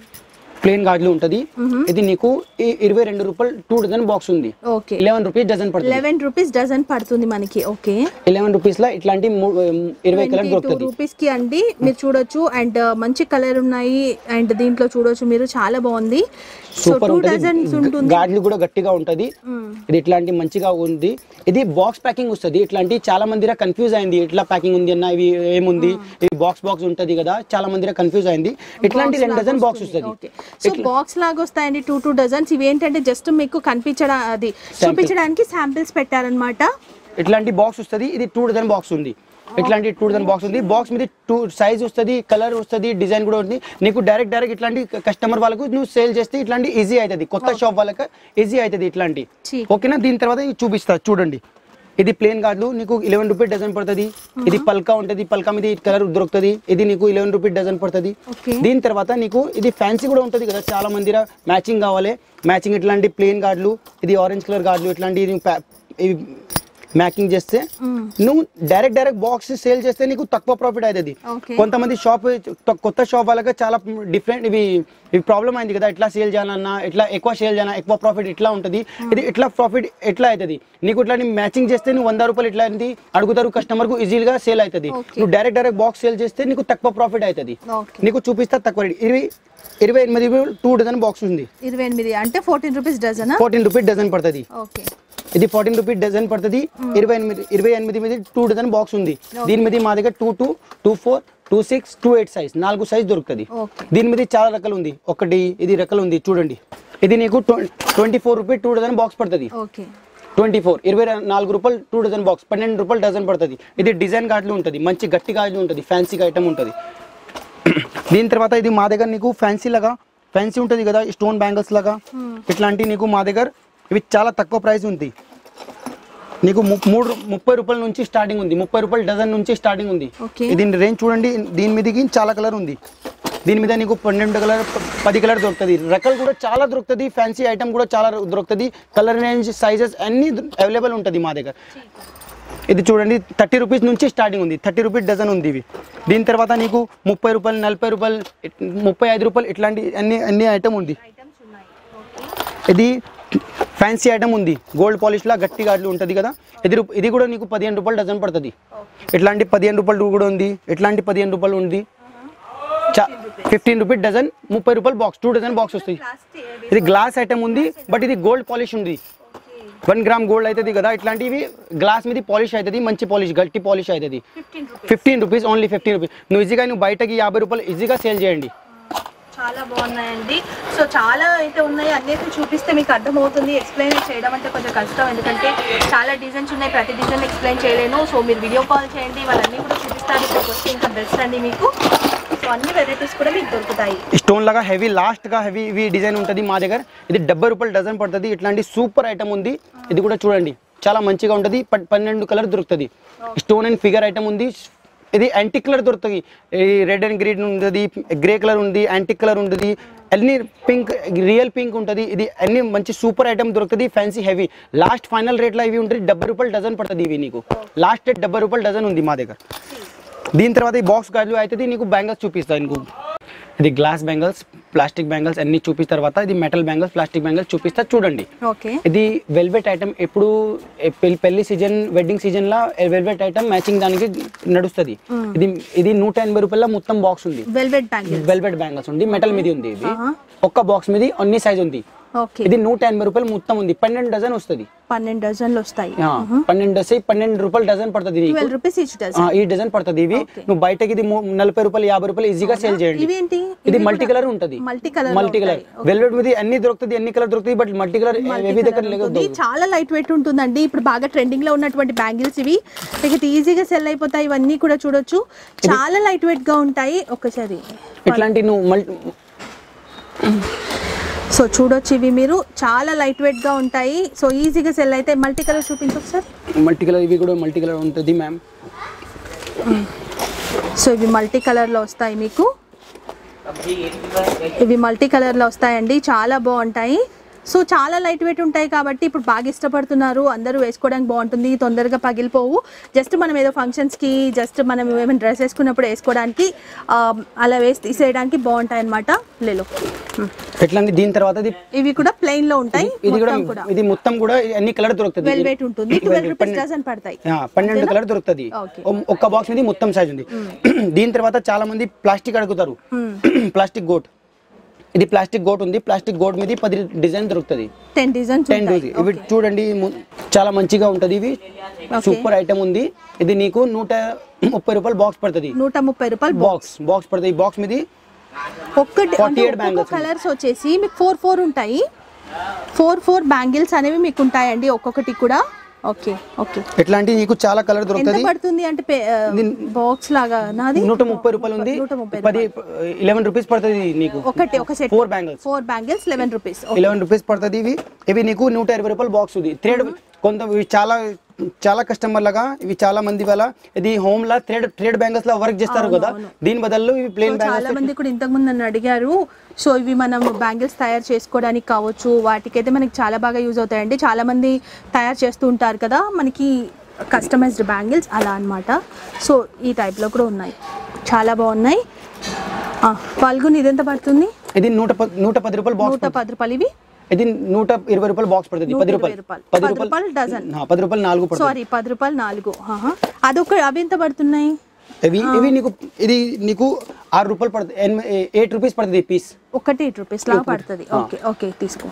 ప్లేన్ గార్డులు ఉంటుంది ఇది నీకు ఈ ఇరవై రెండు రూపాయలు టూ డజన్ బాక్స్ ఉంది ఓకే లెవెన్ రూపీస్ డజన్ పడుతుంది లెవెన్ రూపీస్ డజన్ పడుతుంది మనకి ఓకే లెవెన్ రూపీస్ లో ఇట్లాంటి మూ- ఇరవై కలర్ టూ దొరుకుతుంది రూపీస్ కి అండి మీరు చూడొచ్చు అండ్ మంచి కలర్ ఉన్నాయి అండ్ దీంట్లో చూడొచ్చు మీరు చాలా బాగుంది సో సూపర్ టూ ఉంటుంది డజన్స్ ఉంటుంది గాడ్లు కూడా గట్టిగా ఉంటది ఇది ఇట్లాంటి మంచిగా ఉంది ఇది బాక్స్ ప్యాకింగ్ వస్తుంది ఇట్లాంటి చాలా మంది కన్ఫ్యూజ్ అయింది ఇట్లా ప్యాకింగ్ ఉంది అన్న ఇవి ఏముంది ఇవి బాక్స్ బాక్స్ ఉంటది కదా చాలా మంది కన్ఫ్యూజ్ అయింది ఇట్లాంటి రెండు డజన్ బాక్స్ వస్తుంది ఓకే సో బాక్స్ లాగా వస్తాయండి టూ టూ డజన్స్ ఇవి ఏంటంటే జస్ట్ మీకు కనిపించడం అది చూపించడానికి శాంపిల్స్ పెట్టారనమాట ఇట్లాంటి బాక్స్ వస్తుంది ఇది టూ డజన్ బాక్స్ ఉంది ఇట్లాంటి టూ డజన్ బాక్స్ ఉంది బాక్స్ మీద టూ సైజ్ వస్తుంది కలర్ వస్తుంది డిజైన్ కూడా ఉంది నీకు డైరెక్ట్ డైరెక్ట్ ఇట్లాంటి కస్టమర్ వాళ్ళకు నువ్వు సేల్ చేస్తే ఇట్లాంటి ఈజీ అవుతుంది కొత్త షాప్ వాళ్ళకి ఈజీ అవుతుంది ఇట్లాంటి ఠీక్. ఓకేనా దీని తర్వాత ఇది చూపిస్తా చూడండి ఇది ప్లేన్ గార్డులు నీకు ఇలెవెన్ రూపీస్ డజన్ పడుతుంది ఇది పల్కా ఉంటుంది పల్కా మీద కలర్ దొరుకుతుంది ఇది నీకు ఇలెవెన్ రూపీస్ డజన్ పడుతుంది ఓకే దీని తర్వాత నీకు ఇది ఫ్యాన్సీ కూడా ఉంటుంది కదా చాలా మంది మ్యాచింగ్ కావాలి మ్యాచింగ్ ఇట్లాంటి ప్లేన్ గార్డులు ఇది ఆరెంజ్ కలర్ గార్డులు ఇట్లాంటి ఇది ప్యా- ఇవి మ్యాకింగ్ చేస్తే నువ్వు డైరెక్ట్ డైరెక్ట్ బాక్స్ సేల్ చేస్తే నీకు తక్కువ ప్రాఫిట్ అవుతుంది ఓకే కొంతమంది షాప్ కొత్త షాప్ వాళ్ళకి చాలా డిఫరెంట్ ఇవి ఇవి ప్రాబ్లం అయింది కదా ఎట్లా సేల్ చేయాలన్నా ఎట్లా ఎక్కువ సేల్ చేయాలన్నా ఎక్కువ ప్రాఫిట్ ఎట్లా ఉంటుంది ఇది ఎట్లా ప్రాఫిట్ ఎట్లా అవుతుంది నీకు ఇట్లా మ్యాచింగ్ చేస్తే నువ్వు వంద రూపాయలు ఎట్లా అయింది అడుగుతారు కస్టమర్ కు ఈజీగా సేల్ అవుతుంది Okay. నువ్వు డైరెక్ట్ డైరెక్ట్ బాక్స్ సేల్ చేస్తే నీకు తక్కువ ప్రాఫిట్ అవుతుంది ఓకే నీకు చూపిస్తా తక్కువ రేట్ ఇరవై ఇరవై ఎనిమిది టూ డజన్ బాక్స్ ఉంది ఇరవై ఎనిమిది అంటే ఫోర్టీన్ రూపీస్ డజనా ఫోర్టీన్ రూపీస్ డజన్ పడుతుంది ఓకే ఇది ఫార్టీన్ రూపీస్ డజన్ పడుతుంది ఇరవై ఎనిమిది ఇరవై ఎనిమిది మీద టూ డజన్ బాక్స్ ఉంది దీని మీద మా దగ్గర two two two four two six two eight size నాలుగు సైజ్ దొరుకుతుంది ఓకే దీని మీద చాలా రకాలు ఉంది ఒకటి ఇది రకాలు ఉంది చూడండి ఇది నీకు twenty four rupees two dozen box పడుతుంది ఓకే ట్వంటీ ఫోర్ ఇరవై నాలుగు రూపాయలు టూ డజన్ బాక్స్ పన్నెండు రూపాయలు డజన్ పడుతుంది ఇది డిజైన్ గార్డులు ఉంటుంది మంచి గట్టి గార్డులు ఉంటుంది ఫ్యాన్సీ ఐటమ్ ఉంటుంది దీని తర్వాత ఇది మా దగ్గర నీకు ఫ్యాన్సీ లాగా ఫ్యాన్సీ ఉంటుంది కదా స్టోన్ బ్యాంగిల్స్ లాగా ఇట్లాంటి నీకు మా దగ్గర ఇవి చాలా తక్కువ ప్రైస్ ఉంది నీకు ము- మూడు ముప్పై రూపాయల నుంచి స్టార్టింగ్ ఉంది ముప్పై రూపాయల డజన్ నుంచి స్టార్టింగ్ ఉంది Okay. దీని రేంజ్ చూడండి దీని మీదకి చాలా కలర్ ఉంది దీని మీద నీకు పన్నెండు కలర్ పది కలర్ దొరుకుతుంది రకాలు కూడా చాలా దొరుకుతుంది ఫ్యాన్సీ ఐటమ్ కూడా చాలా దొరుకుతుంది కలర్ రేంజ్ సైజెస్ అన్ని అవైలబుల్ ఉంటుంది మా దగ్గర ఇది చూడండి థర్టీ రూపీస్ నుంచి స్టార్టింగ్ ఉంది థర్టీ రూపీస్ డజన్ ఉంది ఇవి దీని తర్వాత నీకు ముప్పై రూపాయలు నలభై రూపాయలు ఇట్- ముప్పై ఐదు రూపాయలు ఇట్లాంటి అన్ని అన్ని ఐటమ్ ఉంది ఇది ఫ్యాన్సీ ఐటమ్ ఉంది గోల్డ్ పాలిష్ లా గట్టి గాడ్లు ఉంటుంది కదా ఇది రూ- ఇది కూడా నీకు పదిహేను రూపాయలు డజన్ పడుతుంది ఇట్లాంటి పదిహేను రూపాయలు కూడా ఉంది ఇట్లాంటి పదిహేను రూపాయలు ఉంది ఫిఫ్టీన్ రూపీస్ డజన్ ముప్పై రూపాయలు బాక్స్ టూ డజన్ బాక్స్ వస్తుంది ఇది గ్లాస్ ఐటమ్ ఉంది బట్ ఇది గోల్డ్ పాలిష్ ఉంది వన్ గ్రామ్ గోల్డ్ అవుతుంది కదా ఇట్లాంటివి గ్లాస్ మీద పాలిష్ అవుతుంది మంచి పాలిష్ గట్టి పాలిష్ అవుతుంది fifteen rupees only fifteen rupees నువ్వు ఈజీగా నువ్వు బయటకి యాభై రూపాయలు ఈజీగా సేల్ చేయండి చాలా బాగున్నాయండి సో చాలా అయితే ఉన్నాయి అన్నిటిని చూపిస్తే మీకు అర్థమవుతుంది ఎక్స్ప్లెయిన్ చేయడం అంటే కొంచెం కష్టం ఎందుకంటే చాలా డిజైన్స్ ఉన్నాయి ప్రతి డిజైన్ ఎక్స్ప్లెయిన్ చేయలేను సో మీరు వీడియో కాల్ చేయండి వాళ్ళన్నీ కూడా చూపిస్తారు ఇక్కడికి వస్తే ఇంకా బెస్ట్ అండి మీకు సో అన్ని వెరైటీస్ కూడా మీకు దొరుకుతాయి స్టోన్ లాగా హెవీ లాస్ట్ గా హెవీ ఇవి డిజైన్ ఉంటుంది మా దగ్గర ఇది డెబ్బై రూపాయలు డజన్ పడుతుంది ఇట్లాంటి సూపర్ ఐటమ్ ఉంది ఇది కూడా చూడండి చాలా మంచిగా ఉంటుంది ప- పన్నెండు కలర్ దొరుకుతుంది స్టోన్ అండ్ ఫిగర్ ఐటమ్ ఉంది ఇది యాంటిక్ కలర్ దొరుకుతుంది రెడ్ అండ్ గ్రీన్ ఉంటుంది గ్రే కలర్ ఉంది యాంటిక్ కలర్ ఉంటుంది అన్ని పింక్ రియల్ పింక్ ఉంటుంది ఇది అన్ని మంచి సూపర్ ఐటమ్ దొరుకుతుంది ఫ్యాన్సీ హెవీ లాస్ట్ ఫైనల్ రేట్లో ఇవి ఉంటుంది డెబ్బై రూపాయలు డజన్ పడుతుంది ఇవి నీకు లాస్ట్ రేట్ డెబ్బై రూపాయలు డజన్ ఉంది మా దగ్గర దీని తర్వాత ఈ బాక్స్ గాజులు అవుతుంది నీకు బ్యాంగిల్స్ చూపిస్తాను నీకు ఇది గ్లాస్ బ్యాంగిల్స్ ప్లాస్టిక్ బ్యాంగిల్స్ అన్ని చూపిన తర్వాత ఇది మెటల్ బ్యాంగిల్స్ ప్లాస్టిక్ బ్యాంగిల్స్ చూపిస్తా చూడండి ఓకే ఇది వెల్వెట్ ఐటమ్ ఎప్పుడు ఏ పెళ్లి- పెళ్లి సీజన్ వెడ్డింగ్ సీజన్ లా వెల్వెట్ ఐటమ్ మ్యాచింగ్ దానికి నడుస్తుంది ఇది ఇది నూట ఎనభై రూపాయల మొత్తం బాక్స్ ఉంది వెల్వెట్ బ్యాంగిల్ వెల్వెట్ బ్యాంగిల్స్ ఉంది మెటల్ మీద ఉంది ఇది ఒక్క బాక్స్ మీద అన్ని సైజ్ ఉంది ఓకే ఇది నూట ఎనభై రూపాయలు మొత్తం ఉంది పన్నెండు డజన్ వస్తుంది పన్నెండు డజన్లు వస్తాయి ఆ, పన్నెండు డజన్ పన్నెండు రూపాయలు డజన్ పడుతుంది నీకు ట్వెల్వ్ రూపీస్ ఈచ్ ఆ, డజన్ ఈ డజన్ పడుతుంది ఇవి నువ్వు బయటకి ఇది మూ- నలభై రూపాయలు యాభై రూపాయలు ఈజీగా సేల్ చేయండి ఇవేంటి ఇది మల్టీ కలర్ ఉంటుంది multi colour multi colour velvet మీద అన్ని దొరుకుతుంది అన్ని కలర్ దొరుకుతుంది బట్ మల్టీ కలర్ ఏవి దగ్గర లేవు ఉంటుంది చాలా లైట్ వెయిట్ ఉంటుందండి ఇప్పుడు బాగా ట్రెండింగ్ లో ఉన్నటువంటి బ్యాంగిల్స్ ఇవి మీకు ఈజీగా సెల్ అయిపోతాయి ఇవన్నీ కూడా చూడొచ్చు చాలా లైట్ వెయిట్ గా ఉంటాయి ఒకసారి ఇట్లాంటి నువ్వు మల్టీ సో చూడొచ్చు ఇవి మీరు చాలా లైట్ వెయిట్ గా ఉంటాయి సో ఈజీగా సెల్ అయితే మల్టీ కలర్ చూపించు ఒకసారి మల్టీ కలర్ ఇవి కూడా మల్టీ కలర్ ఉంటుంది మ్యామ్ సో ఇవి మల్టీ కలర్లో వస్తాయి మీకు ఇవి మల్టీ కలర్లో వస్తాయండి చాలా బాగుంటాయి సో చాలా లైట్ వెయిట్ ఉంటాయి కాబట్టి ఇప్పుడు బాగా ఇష్టపడుతున్నారు అందరూ వేసుకోవడానికి బాగుంటుంది తొందరగా పగిలిపోవు జస్ట్ మనం ఏదో ఫంక్షన్స్కి జస్ట్ మనం ఏమైనా డ్రెస్ వేసుకున్నప్పుడు వేసుకోవడానికి ఆ, అలా వేసి తీసేయడానికి బాగుంటాయి అనమాట లేలో ఎట్లాంటి దీని తర్వాత ఇది ఇవి కూడా ప్లెయిన్ లో ఉంటాయి ఇది కూడా మొత్తం కూడా ఇది మొత్తం కూడా అన్ని కలర్ దొరుకుతుంది వెల్వెట్ ఉంటుంది ట్వెల్వ్ రూపీస్ డజన్ పడతాయి ఆ, పన్నెండు కలర్ దొరుకుతుంది Okay. ఒ- ఒక్క బాక్స్ మీద మొత్తం సైజ్ ఉంది దీని తర్వాత చాలా మంది ప్లాస్టిక్ అడుగుతారు ప్లాస్టిక్ గోట్ ఇది ప్లాస్టిక్ గోట్ ఉంది ప్లాస్టిక్ గోట్ మీద పది డిజైన్ దొరుకుతుంది టెన్ డిజైన్స్ టెన్ ఉంటాయి ఇవి చూడండి ము- చాలా మంచిగా ఉంటది ఇవి సూపర్ ఐటమ్ ఉంది ఇది నీకు నూట ముప్పై రూపాయలు బాక్స్ పడుతుంది నూట ముప్పై రూపాయలు బాక్స్ బాక్స్ పడుతుంది ఈ బాక్స్ మీద ఒక్కటి 48 bangles కలర్స్ వచ్చేసి మీకు ఫోర్ ఫోర్ ఉంటాయి ఫోర్ ఫోర్ బ్యాంగిల్స్ అనేవి మీకు ఉంటాయండి ఒక్కొక్కటి కూడా ఓకే ఓకే ఎట్లాంటి నీకు చాలా కలర్ ఎంత దొరుకుతుంది పడుతుంది అంటే బాక్స్ లాగా నాది నూట ముప్పై రూపాయలు ఉంది నూట ముప్పై పది ఇలెవెన్ రూపీస్ పడుతుంది నీకు ఒకటి ఒక set four bangles four bangles eleven rupees eleven rupees పడుతుంది ఇవి ఇవి నీకు నూట ఇరవై రూపాయలు బాక్స్ ఉంది థ్రెడ్ కొంత ఇవి చాలా చాలా కస్టమర్ లాగా ఇవి చాలా మంది వల్ల ఇది హోమ్ లా థ్రెడ్ థ్రెడ్ బ్యాంగిల్స్ లా వర్క్ చేస్తారు కదా దీని బదులు ఇవి ప్లేన్ చాలా బ్యాంగిల్స్ మంది కూడా ఇంతకు ముందు నన్ను అడిగారు సో ఇవి మనం బ్యాంగిల్స్ తయారు చేసుకోవడానికి కావచ్చు వాటికైతే మనకి చాలా బాగా యూజ్ అవుతాయండి చాలా మంది తయారు చేస్తూ ఉంటారు కదా మనకి కస్టమైజ్డ్ బ్యాంగిల్స్ అలా అన్నమాట సో ఈ టైప్లో కూడా ఉన్నాయి చాలా బాగున్నాయి ఆ, ఫల్గున్ ఇది ఎంత పడుతుంది ఇది నూట ప- నూట పది రూపాయలు బాక్స్ నూట పది రూపాయలు ఇవి ఇది నూట ఇరవై రూపాయలు బాక్స్ పడుతుంది నూట పది ఇరవై రూపాయలు రూపాయలు. పది పది రూపాయలు రూపాయలు డజన్. ఆ, పది రూపాయలు నాలుగు పడుతుంది సారీ పది రూపాయలు నాలుగు ఆహా. అదొక అవి ఎంత పడుతున్నాయి ఇవి ఇవి నీకు ఇది నీకు ఆరు రూపాయలు పడుతుంది ఎయిట్ రూపీస్ పడుతుంది పీస్ ఒకటి ఎయిట్ రూపీస్ లా పడుతుంది ఓకే ఓకే తీసుకో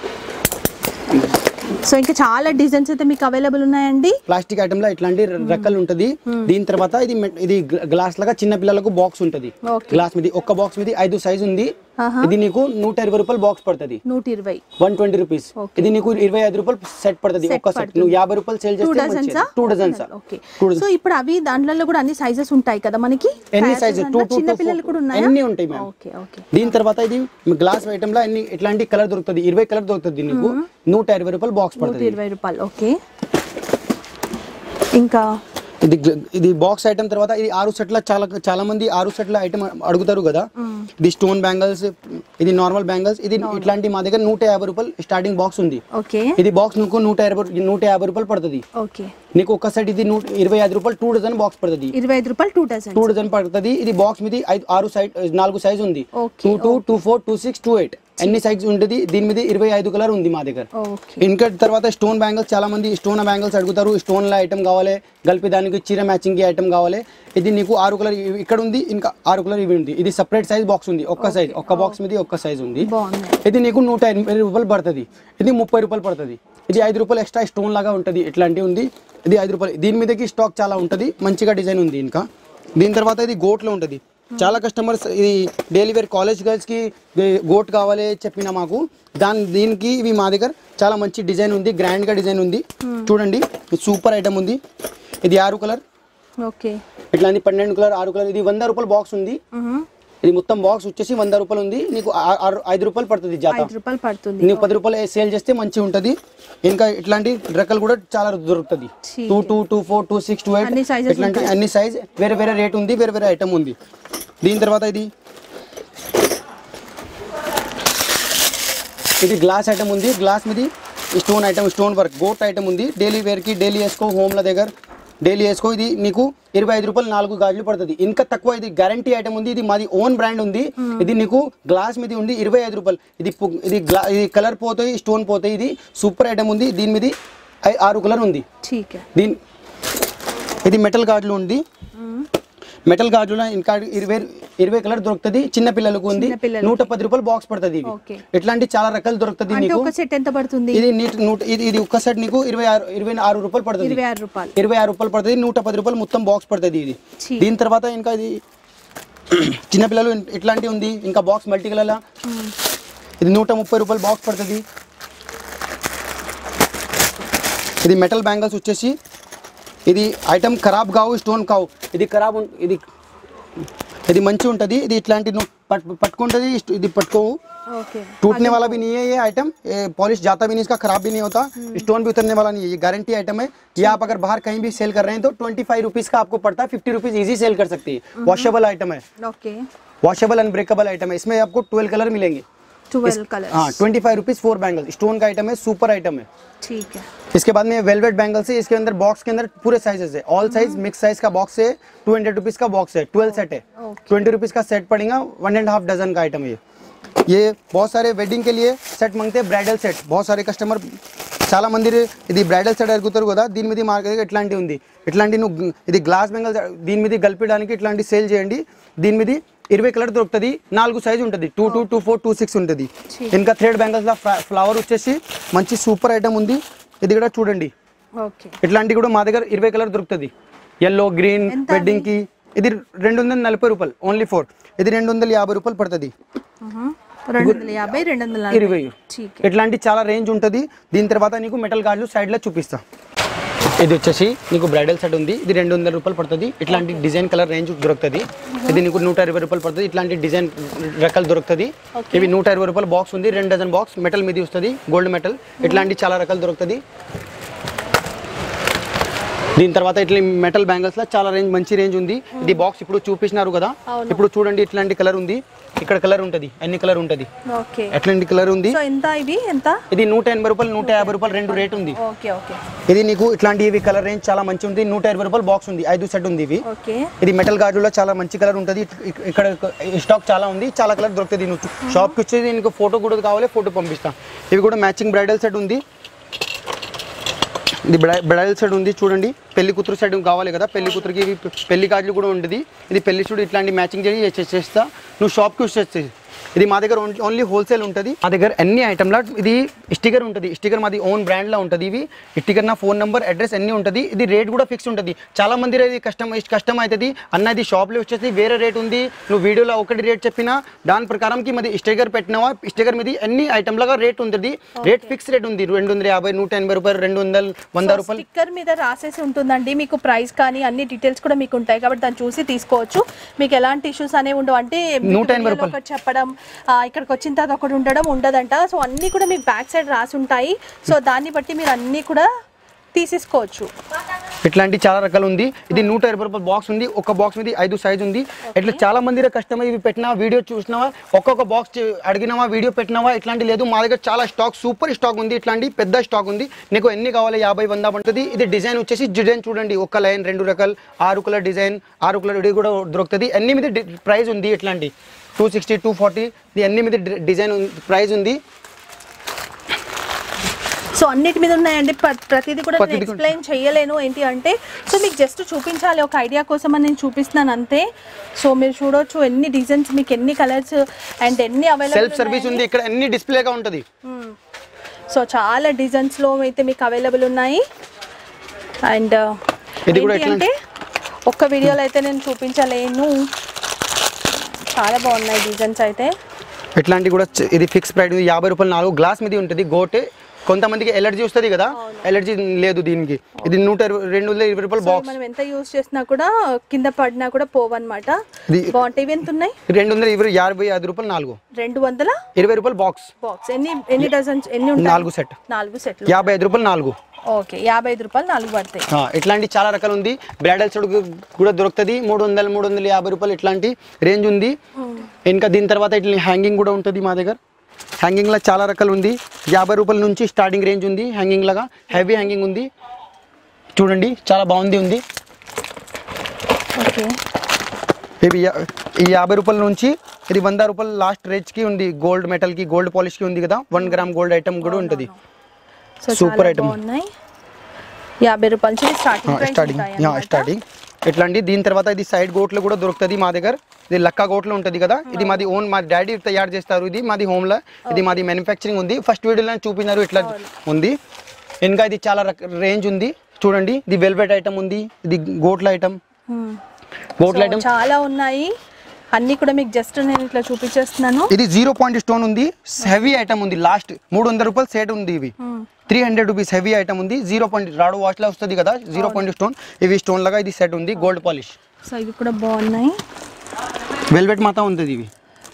సో ఇంకా చాలా డిజైన్స్ అయితే మీకు అవైలబుల్ ఉన్నాయండి ప్లాస్టిక్ ఐటమ్ లో ఇట్లాంటి రకాలు ఉంటది దీని తర్వాత ఇది మెట్- ఇది గ్లాస్ లాగా చిన్న పిల్లలకు బాక్స్ ఉంటది Okay. గ్లాస్ మీద ఒక్క బాక్స్ మీద ఐదు సైజ్ ఉంది ఆహా. ఇది నీకు నూట ఇరవై రూపాయలు బాక్స్ పడుతుంది నూట ఇరవై వన్ ట్వంటీ రూపీస్ ఇది నీకు ఇరవై ఐదు రూపాయలు సెట్ పడుతుంది Set ఒక్క సెట్ పడుతుంది. నువ్వు యాభై రూపాయలు సేల్ టూ చేస్తే డజన్సా two dozens okay two so ఇప్పుడు అవి దాంట్లో కూడా అన్ని సైజెస్ ఉంటాయి కదా మనకి ఎన్ని తయారు సైజెస్ చేసిన టూ దాంట్లో టూ చిన్న పిల్లలు కూడా ఉన్నాయా అన్ని ఉంటాయి మ్యామ్ ఓకే ఓకే దీని తర్వాత ఇది గ్లాస్ ఐటమ్ లో అన్ని ఇట్లాంటి కలర్ దొరుకుతుంది ఇరవై కలర్ దొరుకుతుంది నీకు నూట ఇరవై రూపాయలు బాక్స్ నూట పడుతుంది ఇరవై రూపాయలు ఓకే ఇంకా ఇది గ్ల- ఇది బాక్స్ ఐటమ్ తర్వాత ఇది ఆరు సెట్ల చాలా చాలా మంది ఆరు సెట్ల ఐటమ్ అడుగుతారు కదా ఇది స్టోన్ బ్యాంగిల్స్ ఇది నార్మల్ బ్యాంగిల్స్ ఇది ఇట్లాంటి మా దగ్గర నూట యాభై రూపాయలు స్టార్టింగ్ బాక్స్ ఉంది ఓకే ఇది బాక్స్ నీకు నూట ఇరవై నూట యాభై రూపాయలు పడుతుంది ఓకే నీకు ఒక్క సెట్ ఇది నూట ఇరవై ఐదు రూపాయలు టూ డజన్ బాక్స్ పడుతుంది ఇరవై ఐదు రూపాయలు టూ డజన్ టూ డజన్ పడుతుంది ఇది బాక్స్ మీద ఐదు ఆరు సైజ్ నాలుగు సైజ్ ఉంది Okay, two two two four two six two eight అన్ని సైజ్ ఉంటుంది దీని మీద ఇరవై ఐదు కలర్ ఉంది మా దగ్గర ఓకే ఇంకా తర్వాత స్టోన్ బ్యాంగిల్స్ చాలా మంది స్టోన్ బ్యాంగిల్స్ అడుగుతారు స్టోన్ ల ఐటమ్ కావాలి కలిపి దానికి చీర మ్యాచింగ్ కి ఐటమ్ కావాలి ఇది నీకు ఆరు కలర్ ఇక్కడ ఉంది ఇంకా ఆరు కలర్ ఇవి ఉంది ఇది సపరేట్ సైజ్ బాక్స్ ఉంది ఒక్క సైజ్ ఒక్క బాక్స్ మీద ఒక్క సైజ్ ఉంది బాగుంది ఇది నీకు నూట ఎనభై రూపాయలు పడుతుంది ఇది ముప్పై రూపాయలు పడుతుంది ఇది ఐదు రూపాయలు ఎక్స్ట్రా స్టోన్ లాగా ఉంటుంది ఇట్లాంటివి ఉంది ఇది ఐదు రూపాయలు దీని మీదకి స్టాక్ చాలా ఉంటుంది మంచిగా డిజైన్ ఉంది ఇంకా దీని తర్వాత ఇది గోట్లో ఉంటుంది చాలా కస్టమర్స్ ఇది డైలీ వేర్ కాలేజ్ గర్ల్స్కి గోట్ కావాలి చెప్పిన మాకు దాని దీనికి ఇవి మా దగ్గర చాలా మంచి డిజైన్ ఉంది గ్రాండ్గా డిజైన్ ఉంది చూడండి సూపర్ ఐటమ్ ఉంది ఇది ఆరు కలర్ ఓకే ఇట్లాంటి పన్నెండు కలర్ ఆరు కలర్ ఇది వంద రూపాయల బాక్స్ ఉంది ఇది మొత్తం బాక్స్ వచ్చేసి వంద రూపాయలు ఉంది నీకు ఆ- ఆరు ఐదు రూపాయలు పడుతుంది జాత ఐదు రూపాయలు పడుతుంది నీకు పది రూపాయలు సేల్ చేస్తే మంచిగా ఉంటుంది ఇంకా ఇట్లాంటి రకాలు కూడా చాలా దొరుకుతుంది ఠీక్ two two two four two six two eight అన్ని sizes ఇట్లాంటి అన్ని సైజ్ వేరే వేరే రేట్ ఉంది వేరే వేరే ఐటమ్ ఉంది దీని తర్వాత ఇది ఇది గ్లాస్ ఐటమ్ ఉంది గ్లాస్ మీది స్టోన్ ఐటమ్ స్టోన్ వర్క్ గోట్ ఐటమ్ ఉంది డైలీ వేర్కి డైలీ వేసుకో హోమ్ల దగ్గర డైలీ వేసుకో ఇది నీకు ఇరవై ఐదు రూపాయలు నాలుగు గాజులు పడుతుంది ఇంకా తక్కువ ఇది గ్యారంటీ ఐటమ్ ఉంది ఇది మాది ఓన్ బ్రాండ్ ఉంది ఇది నీకు గ్లాస్ మీద ఉంది ఇరవై ఐదు రూపాయలు ఇది పు- ఇది గ్లా ఇది కలర్ పోతాయి స్టోన్ పోతాయి ఇది సూపర్ ఐటమ్ ఉంది దీని మీద ఐ- ఆరు కలర్ ఉంది ఠీక్ దీని ఇది మెటల్ గాజులు ఉంది మెటల్ గాజులో ఇంకా ఇరవై ఇరవై కలర్ దొరుకుతుంది చిన్న పిల్లలకు ఉంది చిన్న పిల్లలకి. నూట పది రూపాయలు బాక్స్ పడుతుంది ఇవి ఓకే. ఇట్లాంటి చాలా రకాలు దొరుకుతుంది అంటే నీకు ఒక సెట్ ఎంత పడుతుంది ఇది నీట్ నూట ఇది ఇది ఒక్క సెట్ నీకు ఇరవై ఆరు ఇరవై ఆరు రూపాయలు పడుతుంది ఇరవై ఆరు రూపాయలు ఇరవై ఆరు రూపాయలు పడుతుంది నూట పది రూపాయలు మొత్తం బాక్స్ పడుతుంది ఇది ఛీ. దీని తర్వాత ఇంకా ఇది చిన్నపిల్లలు ఇట్లాంటి ఉంది ఇంకా బాక్స్ మల్టీ కలర్ ఇది నూట ముప్పై రూపాయలు బాక్స్ పడుతుంది ఇది మెటల్ బ్యాంగిల్స్ వచ్చేసి ఇది ఐటమ్ ఖరాబ్ కావు స్టోన్ కావు ఇది ఖరాబ్ ఉం- ఇది ఇది మంచి ఉంటుంది ఇది ఇట్లాంటి ను- పట్ పట్టుకుంటుంది ఇస్ట్- ఇది పట్టుకోవు ఓకే टूटने वाला भी नहीं है ये आइटम ये पॉलिश जाता भी नहीं इसका खराब भी नहीं होता स्टोन भी उतरने वाला नहीं है ये गारंटी आइटम है ये आप अगर बाहर कहीं भी सेल कर रहे हैं तो ट्वेंटी फाइव रुपीज का आपको पड़ता है फिफ्टी रुपीज ईजी सेल कर सकती है वॉशेबल आइटम है ఓకే वॉशेबल अनब्रेकेबल आइटम है इसमें आपको ट्वेल्व कलर मिलेंगे ट्वेल्व कलर हाँ twenty five rupees four bangle stone का आइटम है सुपर आइटम है ठीक है इसके बाद में वेलवेट बैंगल्स है इसके अंदर बॉक्स के अंदर पूरे साइजेस है ऑल साइज मिक्स साइज का बॉक्स है टू हंड्रेड रुपीज का बॉक्स है ट्वेल्व सेट है Okay. ट्वेंटी रुपीज का सेट पड़ेगा वन एंड हाफ डजन का आइटम है ये ये बहुत सारे वेडिंग के लिए सेट मांगते हैं ब्राइडल सेट बहुत सारे కస్టమర్ చాలా మంది ఇది బ్రైడల్ సెట్ అడుగుతారు కదా దీని మీద మార్కెట్ ఇట్లాంటి ఉంది ఇట్లాంటి నువ్వు ఇది గ్లాస్ బెంగల్ దీని మీద కలిపడానికి ఇట్లాంటి సేల్ చేయండి దీని మీద ఇరవై కలర్ దొరుకుతుంది నాలుగు సైజ్ ఉంటుంది two two two four two six ఉంటుంది ఇంకా థ్రెడ్ బ్యాంగిల్స్ ఫ్లవర్ వచ్చేసి మంచి సూపర్ ఐటమ్ ఉంది ఇది కూడా చూడండి ఓకే ఇట్లాంటివి కూడా మా దగ్గర ఇరవై కలర్ దొరుకుతుంది ఎల్లో గ్రీన్ ఎంత వెడ్డింగ్ కి ఇది రెండు వందల నలభై రూపాయలు ఓన్లీ ఫోర్ ఇది రెండు వందల యాభై రూపాయలు పడుతుంది రెండు వందల యాభై రెండు వందల నలభై. ఇరవై ठीक ఇట్లాంటి చాలా రేంజ్ ఉంటుంది దీని తర్వాత నీకు మెటల్ గార్డులు సైడ్లో చూపిస్తా ఇది వచ్చేసి నీకు బ్రైడల్ సెట్ ఉంది ఇది రెండు వందల రూపాయలు పడుతుంది ఇట్లాంటి డిజైన్ కలర్ రేంజ్ దొరుకుతుంది ఇది నీకు నూట ఇరవై రూపాయలు పడుతుంది ఇట్లాంటి డిజైన్ రకాలు దొరుకుతుంది ఇవి నూట ఇరవై రూపాయల బాక్స్ ఉంది రెండు డజన్ బాక్స్ మెటల్ మీద వస్తుంది గోల్డ్ మెటల్ ఇట్లాంటి చాలా రకాలు దొరుకుతుంది దీని తర్వాత ఇట్లా మెటల్ బ్యాంగిల్స్ లో చాలా రేంజ్ మంచి రేంజ్ ఉంది ఇది బాక్స్ ఇప్పుడు చూపించినారు కదా ఇప్పుడు చూడండి ఇట్లాంటి కలర్ ఉంది ఇక్కడ కలర్ ఉంటుంది అన్ని కలర్ ఉంటుంది ఓకే ఎట్లాంటి కలర్ ఉంది సో ఎంత ఇవి ఎంత ఇది నూట ఎనభై రూపాయలు నూట యాభై రూపాయలు రెండు రేట్ ఉంది ఓకే ఓకే ఇది నీకు ఇట్లాంటి ఇవి కలర్ రేంజ్ చాలా మంచి ఉంది నూట ఇరవై రూపాయలు బాక్స్ ఉంది ఐదు సెట్ ఉంది ఇవి ఓకే ఇది మెటల్ గాజులో చాలా మంచి కలర్ ఉంటుంది ఇక్- ఇక్- ఇక్కడ స్టాక్ చాలా ఉంది చాలా కలర్ దొరుకుతుంది నువ్వు షాప్కి వచ్చేది నీకు ఫోటో కూడా కావాలి ఫోటో పంపిస్తా ఇవి కూడా మ్యాచింగ్ బ్రైడల్ సెట్ ఉంది ఇది బ్రై బ్రైడల్ సెట్ ఉంది చూడండి పెళ్లి కూతురు సెట్ కావాలి కదా పెళ్లి కూతురికి ఇవి పెళ్లి గాజులు కూడా ఉంటుంది ఇది పెళ్లి చూడు ఇట్లాంటి మ్యాచింగ్ చేసి చేస్తా నువ్వు షాప్కి వచ్చేసి ఇది మా దగ్గర ఓన్లీ ఓన్లీ హోల్సేల్ ఉంటుంది మా దగ్గర అన్ని ఐటమ్లా ఇది స్టిక్కర్ ఉంటుంది స్టిక్కర్ మాది ఓన్ బ్రాండ్లో ఉంటుంది ఇవి స్టిక్కర్ నా ఫోన్ నెంబర్ అడ్రస్ అన్నీ ఉంటుంది ఇది రేట్ కూడా ఫిక్స్ ఉంటుంది చాలా మంది ఇది కష్టం ఇష్ట కష్టం అవుతుంది అన్న ఇది షాప్లో వచ్చేసి వేరే రేట్ ఉంది నువ్వు వీడియోలో ఒకటి రేట్ చెప్పినా దాని ప్రకారంకి మాది స్టిక్కర్ పెట్టినావా స్టిక్కర్ మీద అన్ని ఐటమ్లుగా రేట్ ఉంటుంది రేట్ ఫిక్స్ రేట్ ఉంది రెండు వందల యాభై నూట ఎనభై రూపాయలు రెండు వందల వంద రూపాయలు స్టిక్కర్ మీద రాసేసి ఉంటుందండి మీకు ప్రైస్ కానీ అన్ని డీటెయిల్స్ కూడా మీకు ఉంటాయి కాబట్టి దాన్ని చూసి తీసుకోవచ్చు మీకు ఎలాంటి ఇష్యూస్ అనేవి ఉండవు అంటే మీకు నూట ఎనభై వీడియోలో ఒకటి చెప్పడం ఆ, ఇక్కడికి వచ్చిన తర్వాత ఒకటి ఉండడం ఉండదంట సో అన్నీ కూడా మీకు బ్యాక్ సైడ్ రాసి ఉంటాయి సో దాన్ని బట్టి మీరు అన్నీ కూడా తీసేసుకోవచ్చు ఇట్లాంటి చాలా రకాలు ఉంది ఇది నూట ఇరవై రూపాయల బాక్స్ ఉంది ఒక బాక్స్ మీద ఐదు సైజ్ ఉంది ఇట్లా చాలా మంది కస్టమర్ ఇవి పెట్టినా వీడియో చూసినావా ఒక్కొక్క బాక్స్ అడిగినావా వీడియో పెట్టినావా ఇట్లాంటి లేదు మా దగ్గర చాలా స్టాక్ సూపర్ స్టాక్ ఉంది ఇట్లాంటి పెద్ద స్టాక్ ఉంది నీకు ఎన్ని కావాలి యాభై వంద పడుతుంది ఇది డిజైన్ వచ్చేసి డిజైన్ చూడండి ఒక లైన్ రెండు రకాలు ఆరు కలర్ డిజైన్ ఆరు కలర్ ఇది కూడా దొరుకుతుంది అన్ని మీద ప్రైస్ ఉంది ఇట్లాంటి టూ సిక్స్టీ టూ ఫార్టీ ఇది అన్ని మీద డిజైన్ ప్రైస్ ఉంది సో అన్నిటి మీద ఉన్నాయండి ప్ర- ప్రతిదీ కూడా నేను ప్రతిదీ కూడా- ఎక్స్ప్లెయిన్ చేయలేను ఏంటి అంటే సో మీకు జస్ట్ చూపించాలి ఒక ఐడియా కోసం అని నేను చూపిస్తున్నాను అంతే సో మీరు చూడొచ్చు ఎన్ని డిజైన్స్ మీకు ఎన్ని కలర్స్ అండ్ ఎన్ని అవైలబుల్ సెల్ఫ్ సర్వీస్ ఉంది ఇక్కడ అన్ని డిస్ప్లేగా ఉంటుంది సో చాలా డిజైన్స్లో అయితే మీకు అవైలబుల్ ఉన్నాయి అండ్ ఇది కూడా ఏంటి అంటే ఒక్క వీడియోలో అయితే నేను చూపించలేను చాలా బాగున్నాయి డిజైన్స్ అయితే ఇట్లాంటి కూడా చ- ఇది ఫిక్స్ ప్రైస్ ఉంది యాభై రూపాయలు నాలుగు గ్లాస్ మీద ఉంటుంది గోటే కొంతమందికి ఎలర్జీ వస్తుంది కదా ఎలర్జీ లేదు దీనికి ఇది నూట ఇరవై రెండు వందల ఇరవై రూపాయలు సో బాక్స్ మనం ఎంత యూస్ చేసినా కూడా కింద పడినా కూడా పోవన్నమాట ఇది- బాగుంటాయి ఇవి ఎంత ఉన్నాయి రెండు వందల ఇరవై యాభై ఐదు రూపాయలు నాలుగు రెండు వందల ఇరవై రూపాయలు బాక్స్ బాక్స్ ఎన్ని ఎన్ని డజన్స్ ఎన్ని ఉంటాయి నాలుగు సెట్ నాలుగు సెట్లు యాభై ఐదు రూపాయలు నాలుగు ఓకే యాభై ఐదు రూపాయలు నాలుగు పడతాయి ఆ, ఇట్లాంటి చాలా రకాలు ఉంది బ్రైడల్ సెట్ కూడా దొరుకుతుంది మూడు వందల మూడు వందల యాభై రూపాయలు ఇట్లాంటి రేంజ్ ఉంది ఇంకా దీని తర్వాత ఇట్లా హ్యాంగింగ్ కూడా ఉంటుంది మా దగ్గర హ్యాంగింగ్ లో చాలా రకాలు ఉంది యాభై రూపాయల నుంచి స్టార్టింగ్ రేంజ్ ఉంది హ్యాంగింగ్ లాగా హెవీ హ్యాంగింగ్ ఉంది చూడండి చాలా బాగుంది ఉంది ఓకే ఇవి యా- ఈ యాభై రూపాయల నుంచి ఇది వంద రూపాయలు లాస్ట్ రేంజ్కి ఉంది గోల్డ్ మెటల్కి గోల్డ్ పాలిష్కి ఉంది కదా వన్ గ్రామ్ గోల్డ్ ఐటమ్ కూడా ఉంటుంది సో Super చాలా item. బాగున్నాయి యాభై రూపాయల నుంచి స్టార్టింగ్ ప్రైస్ స్టార్టింగ్ స్టార్టింగ్ ఇట్లాంటి దీని తర్వాత ఇది సైడ్ గోట్లు కూడా దొరుకుతుంది మా దగ్గర ఇది లక్క గోట్లు ఉంటుంది కదా ఇది మాది ఓన్ మా డాడీ తయారు చేస్తారు ఇది మాది home లో ఇది మాది మ్యానుఫ్యాక్చరింగ్ ఉంది ఫస్ట్ వీడియోలో చూపినారు ఇట్లా ఉంది ఇంకా ఇది చాలా రేంజ్ ఉంది చూడండి ఇది వెల్వెట్ ఐటమ్ ఉంది ఇది గోట్ల ఐటమ్ గోట్ల ఐటమ్ చాలా ఉన్నాయి అన్ని కూడా మీకు జస్ట్ నేను ఇట్లా చూపించేస్తున్నాను ఇది జీరో పాయింట్ స్టోన్ ఉంది హెవీ ఐటమ్ ఉంది లాస్ట్ మూడు వందల రూపాయలు సెట్ ఉంది ఇవి three hundred rupees heavy item ఉంది జీరో పాయింట్ రాడు వాచ్ లో వస్తుంది కదా జీరో పాయింట్ స్టోన్ ఇవి స్టోన్ లాగా ఇది సెట్ ఉంది గోల్డ్ పాలిష్ సో ఇవి కూడా బాగున్నాయి వెల్వెట్ మాత్రం ఉంది ఇవి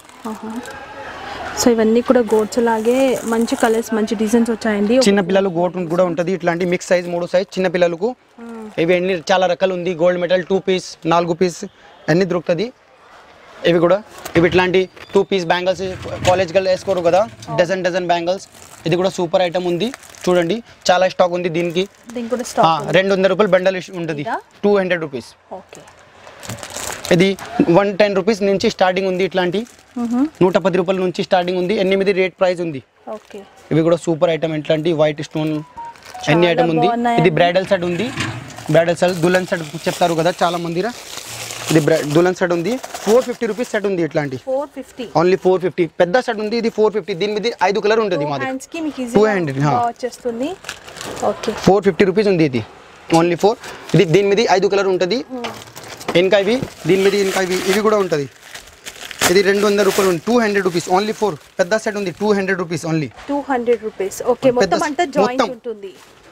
సో ఇవన్నీ కూడా గోడ్స్ లాగే మంచి కలర్స్ మంచి డిజైన్స్ వచ్చాయండి చిన్న పిల్లలు గోట్ కూడా ఉంటుంది ఇట్లాంటి మిక్స్ సైజ్ మూడు సైజ్ చిన్న పిల్లలకు ఇవి అన్ని చాలా రకాలు ఉంది గోల్డ్ మెటల్ టూ పీస్ నాలుగు పీస్ అన్ని దొరుకుతుంది ఇవి కూడా ఇవి ఇట్లాంటి టూ పీస్ బ్యాంగిల్స్ కాలేజ్ గల్ వేసుకోరు కదా డజన్ డజన్ బ్యాంగిల్స్ ఇది కూడా సూపర్ ఐటమ్ ఉంది చూడండి చాలా స్టాక్ ఉంది దీనికి దీనికి కూడా ఆ, స్టాక్ రెండు వందల రూపాయలు బండల్ ఉంటుంది ఇదా? టూ హండ్రెడ్ రూపీస్ ఓకే ఇది వన్ టెన్ రూపీస్ నుంచి స్టార్టింగ్ ఉంది ఇట్లాంటి నూట పది రూపాయల నుంచి స్టార్టింగ్ ఉంది ఎనిమిది రేట్ ప్రైస్ ఉంది ఓకే ఇవి కూడా సూపర్ ఐటమ్ ఇట్లాంటి వైట్ స్టోన్ అన్ని చాలా ఐటమ్ ఉంది బాగున్నాయండి. ఇది బ్రైడల్ సెట్ ఉంది బ్రైడల్ సెట్ దుల్హన్ సెట్ చెప్తారు కదా చాలా మంది ఇది బ్రై దుల్హన్ సెట్ ఉంది ఫోర్ ఫిఫ్టీ రూపీస్ సెట్ ఉంది ఇట్లాంటి four fifty only four fifty పెద్ద సెట్ ఉంది ఇది ఫోర్ ఫిఫ్టీ దీని మీద ఐదు కలర్ ఉంటుంది మాది హ్యాండ్స్ కి మీకు Two ఈజీగా handed, హా. వచ్చేస్తుంది ఓకే ఫోర్ ఫిఫ్టీ రూపీస్ ఉంది ఇది ఓన్లీ ఫోర్ ఇది దీని మీద ఐదు కలర్ ఉంటుంది ఇంకా ఇవి దీని మీద ఇంకా ఇవి ఇవి కూడా ఉంటుంది ఇది రెండు వందల రూపాయలు ఉంది two hundred rupees only four పెద్ద సెట్ ఉంది two hundred rupees only two hundred rupees okay మొత్తం పెద్ద- అంతా జాయింట్ మొత్తం. ఉంటుంది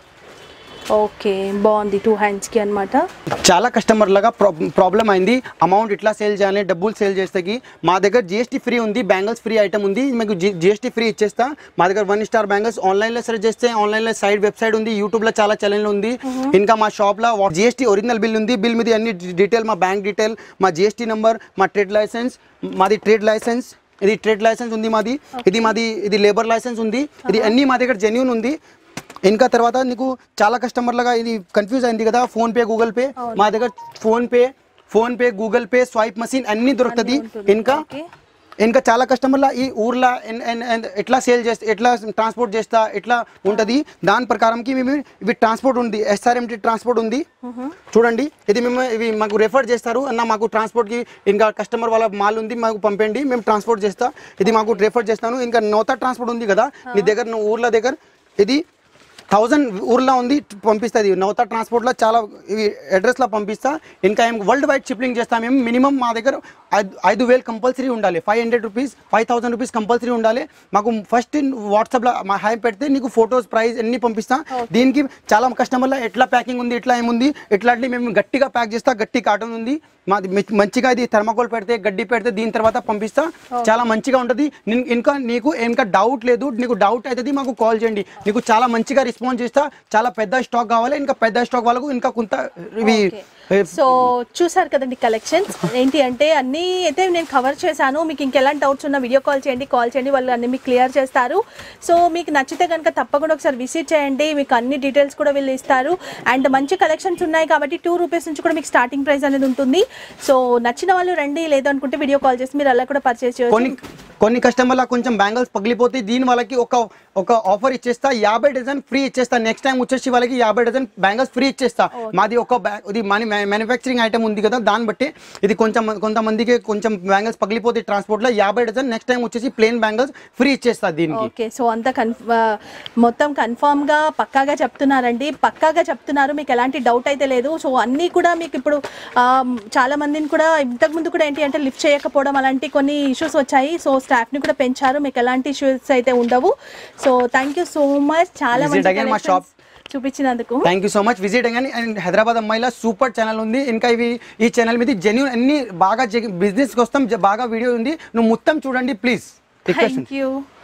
ఓకే బాగుంది టూ హ్యాండ్స్ కి అన్నమాట చాలా కస్టమర్లుగా ప్రాబ్లం అయింది అమౌంట్ ఇట్లా సేల్ చేయాలి డబ్బులు సేల్ చేస్తాకి మా దగ్గర జిఎస్టీ ఫ్రీ ఉంది బ్యాంగిల్స్ ఫ్రీ ఐటమ్ ఉంది మీకు జిఎస్టీ ఫ్రీ ఇచ్చేస్తా మా దగ్గర వన్ స్టార్ బ్యాంగిల్స్ ఆన్లైన్లో సెర్చ్ చేస్తే ఆన్లైన్లో సైడ్ వెబ్సైట్ ఉంది యూట్యూబ్లో చాలా ఛానల్ ఉంది ఇంకా మా షాప్లో జిఎస్టీ ఒరిజినల్ బిల్ ఉంది బిల్ మీద అన్ని డీటెయిల్ మా బ్యాంక్ డీటెయిల్ మా జిఎస్టీ నెంబర్ మా ట్రేడ్ లైసెన్స్ మాది ట్రేడ్ లైసెన్స్ ఇది ట్రేడ్ లైసెన్స్ ఉంది మాది ఇది మాది ఇది లేబర్ లైసెన్స్ ఉంది ఇది అన్ని మా దగ్గర జెన్యున్ ఉంది ఇంకా తర్వాత నీకు చాలా కస్టమర్లుగా ఇది కన్ఫ్యూజ్ అయింది కదా ఫోన్ పే గూగుల్ పే మా దగ్గర phone pay phone pay Google Pay swipe machine అన్ని దొరుకుతుంది ఉంటుంది. ఇంకా Okay. ఇంకా చాలా కస్టమర్ల ఈ ఊర్లో ఎన్- ఎన్- ఎన్- ఎట్లా సేల్ చేస్తా ఎట్లా ట్రాన్స్పోర్ట్ చేస్తా ఎట్లా ఉంటుంది దాని ప్రకారంకి మేము ఇవి ట్రాన్స్పోర్ట్ ఉంది ఎస్ఆర్ఎంటీ ట్రాన్స్పోర్ట్ ఉంది చూడండి ఇది మేము ఇవి మాకు రెఫర్ చేస్తారు అన్న మాకు ట్రాన్స్పోర్ట్కి ఇంకా కస్టమర్ వాళ్ళ మాల్ ఉంది మాకు పంపండి మేము ట్రాన్స్పోర్ట్ చేస్తా ఇది మాకు రెఫర్ చేస్తాను ఇంకా నోతా ట్రాన్స్పోర్ట్ ఉంది కదా నీ దగ్గర నువ్వు ఊర్ల దగ్గర ఇది థౌజండ్ ఊర్లో ఉంది పంపిస్తుంది నవత ట్రాన్స్పోర్ట్లో చాలా ఇవి అడ్రస్లో పంపిస్తా ఇంకా ఏం వరల్డ్ వైడ్ షిప్పింగ్ చేస్తాం మేము మినిమం మా దగ్గర ఐదు ఐదు వేలు కంపల్సరీ ఉండాలి five hundred rupees five thousand rupees compulsory ఉండాలి మాకు ఫస్ట్ వాట్సాప్లో మా హై పెడితే నీకు ఫొటోస్ ప్రైస్ అన్ని పంపిస్తా దీనికి చాలా కస్టమర్లో ఎట్లా ప్యాకింగ్ ఉంది ఎట్లా ఏముంది ఇట్లాంటి మేము గట్టిగా ప్యాక్ చేస్తా గట్టి కాటన్ ఉంది మాది మె- మంచిగా ఇది థర్మాకోల్ పెడితే గడ్డి పెడితే దీని తర్వాత పంపిస్తా చాలా మంచిగా ఉంటుంది నిన్- ఇంకా నీకు ఇంకా డౌట్ లేదు నీకు డౌట్ అవుతుంది మాకు కాల్ చేయండి నీకు చాలా మంచిగా రెస్పాన్స్ చేస్తా చాలా పెద్ద స్టాక్ కావాలి ఇంకా పెద్ద స్టాక్ వాళ్ళకు ఇంకా కొంత ఇవి సో చూసారు కదండి కలెక్షన్స్ ఏంటి అంటే అన్నీ అయితే నేను కవర్ చేశాను మీకు ఇంకెలాంటి డౌట్స్ ఉన్నా వీడియో కాల్ చేయండి కాల్ చేయండి వాళ్ళు అన్ని మీకు క్లియర్ చేస్తారు సో మీకు నచ్చితే కనుక తప్పకుండా ఒకసారి విజిట్ చేయండి మీకు అన్ని డీటెయిల్స్ కూడా వీళ్ళు ఇస్తారు అండ్ మంచి కలెక్షన్స్ ఉన్నాయి కాబట్టి టూ రూపీస్ నుంచి కూడా మీకు స్టార్టింగ్ ప్రైస్ అనేది ఉంటుంది సో నచ్చిన వాళ్ళు రండి లేదు అనుకుంటే వీడియో కాల్ చేసి మీరు అలా కూడా పర్చేస్ కొన్ని చేయొచ్చు కొన్ని కస్టమర్ల కొంచెం బ్యాంగిల్స్ పగిలిపోతే దీని వాళ్ళకి ఒక ఒక ఆఫర్ ఇచ్చేస్తా యాభై డజన్ ఫ్రీ ఇచ్చేస్తా నెక్స్ట్ టైం వచ్చేసి వాళ్ళకి యాభై డజన్ బ్యాంగిల్స్ ఫ్రీ ఇచ్చేస్తా మాది ఒక బ్యా- ఇది మనీ మ్యానుఫ్యాక్చరింగ్ ఐటమ్ ఉంది కదా దాన్ని బట్టి ఇది కొంచెం కొంతమందికి కొంచెం బ్యాంగిల్స్ పగిలిపోతే ట్రాన్స్పోర్ట్లో యాభై డజన్ నెక్స్ట్ టైం వచ్చేసి ప్లేన్ బ్యాంగిల్స్ ఫ్రీ ఇచ్చేస్తా దీనికి ఓకే సో అంతా కన్ఫ ఆ, మొత్తం కన్ఫామ్ గా పక్కాగా చెప్తున్నారండి పక్కాగా చెప్తున్నారు మీకు ఎలాంటి డౌట్ అయితే లేదు సో అన్నీ కూడా మీకు ఇప్పుడు ఆ, చాలా మందిని కూడా ఇంతకు ముందు కూడా ఏంటి అంటే లిఫ్ట్ చేయకపోవడం అలాంటి కొన్ని ఇష్యూస్ వచ్చాయి సో స్టాఫ్ని కూడా పెంచారు మీకు ఎలాంటి ఇష్యూస్ అయితే ఉండవు so thank you so much చాలా Visit మంచి again మా collections చూపించినందుకు thank you so much visit కానీ అండ్ హైదరాబాద్ అమ్మాయిల సూపర్ ఛానల్ ఉంది ఇంకా ఇవి ఈ ఛానల్ మీద జెన్యున్ అన్ని బాగా బిజినెస్ కోసం జ- బాగా వీడియో ఉంది నువ్వు మొత్తం చూడండి ప్లీజ్ రిక్వెస్ట్ థ్యాంక్ యూ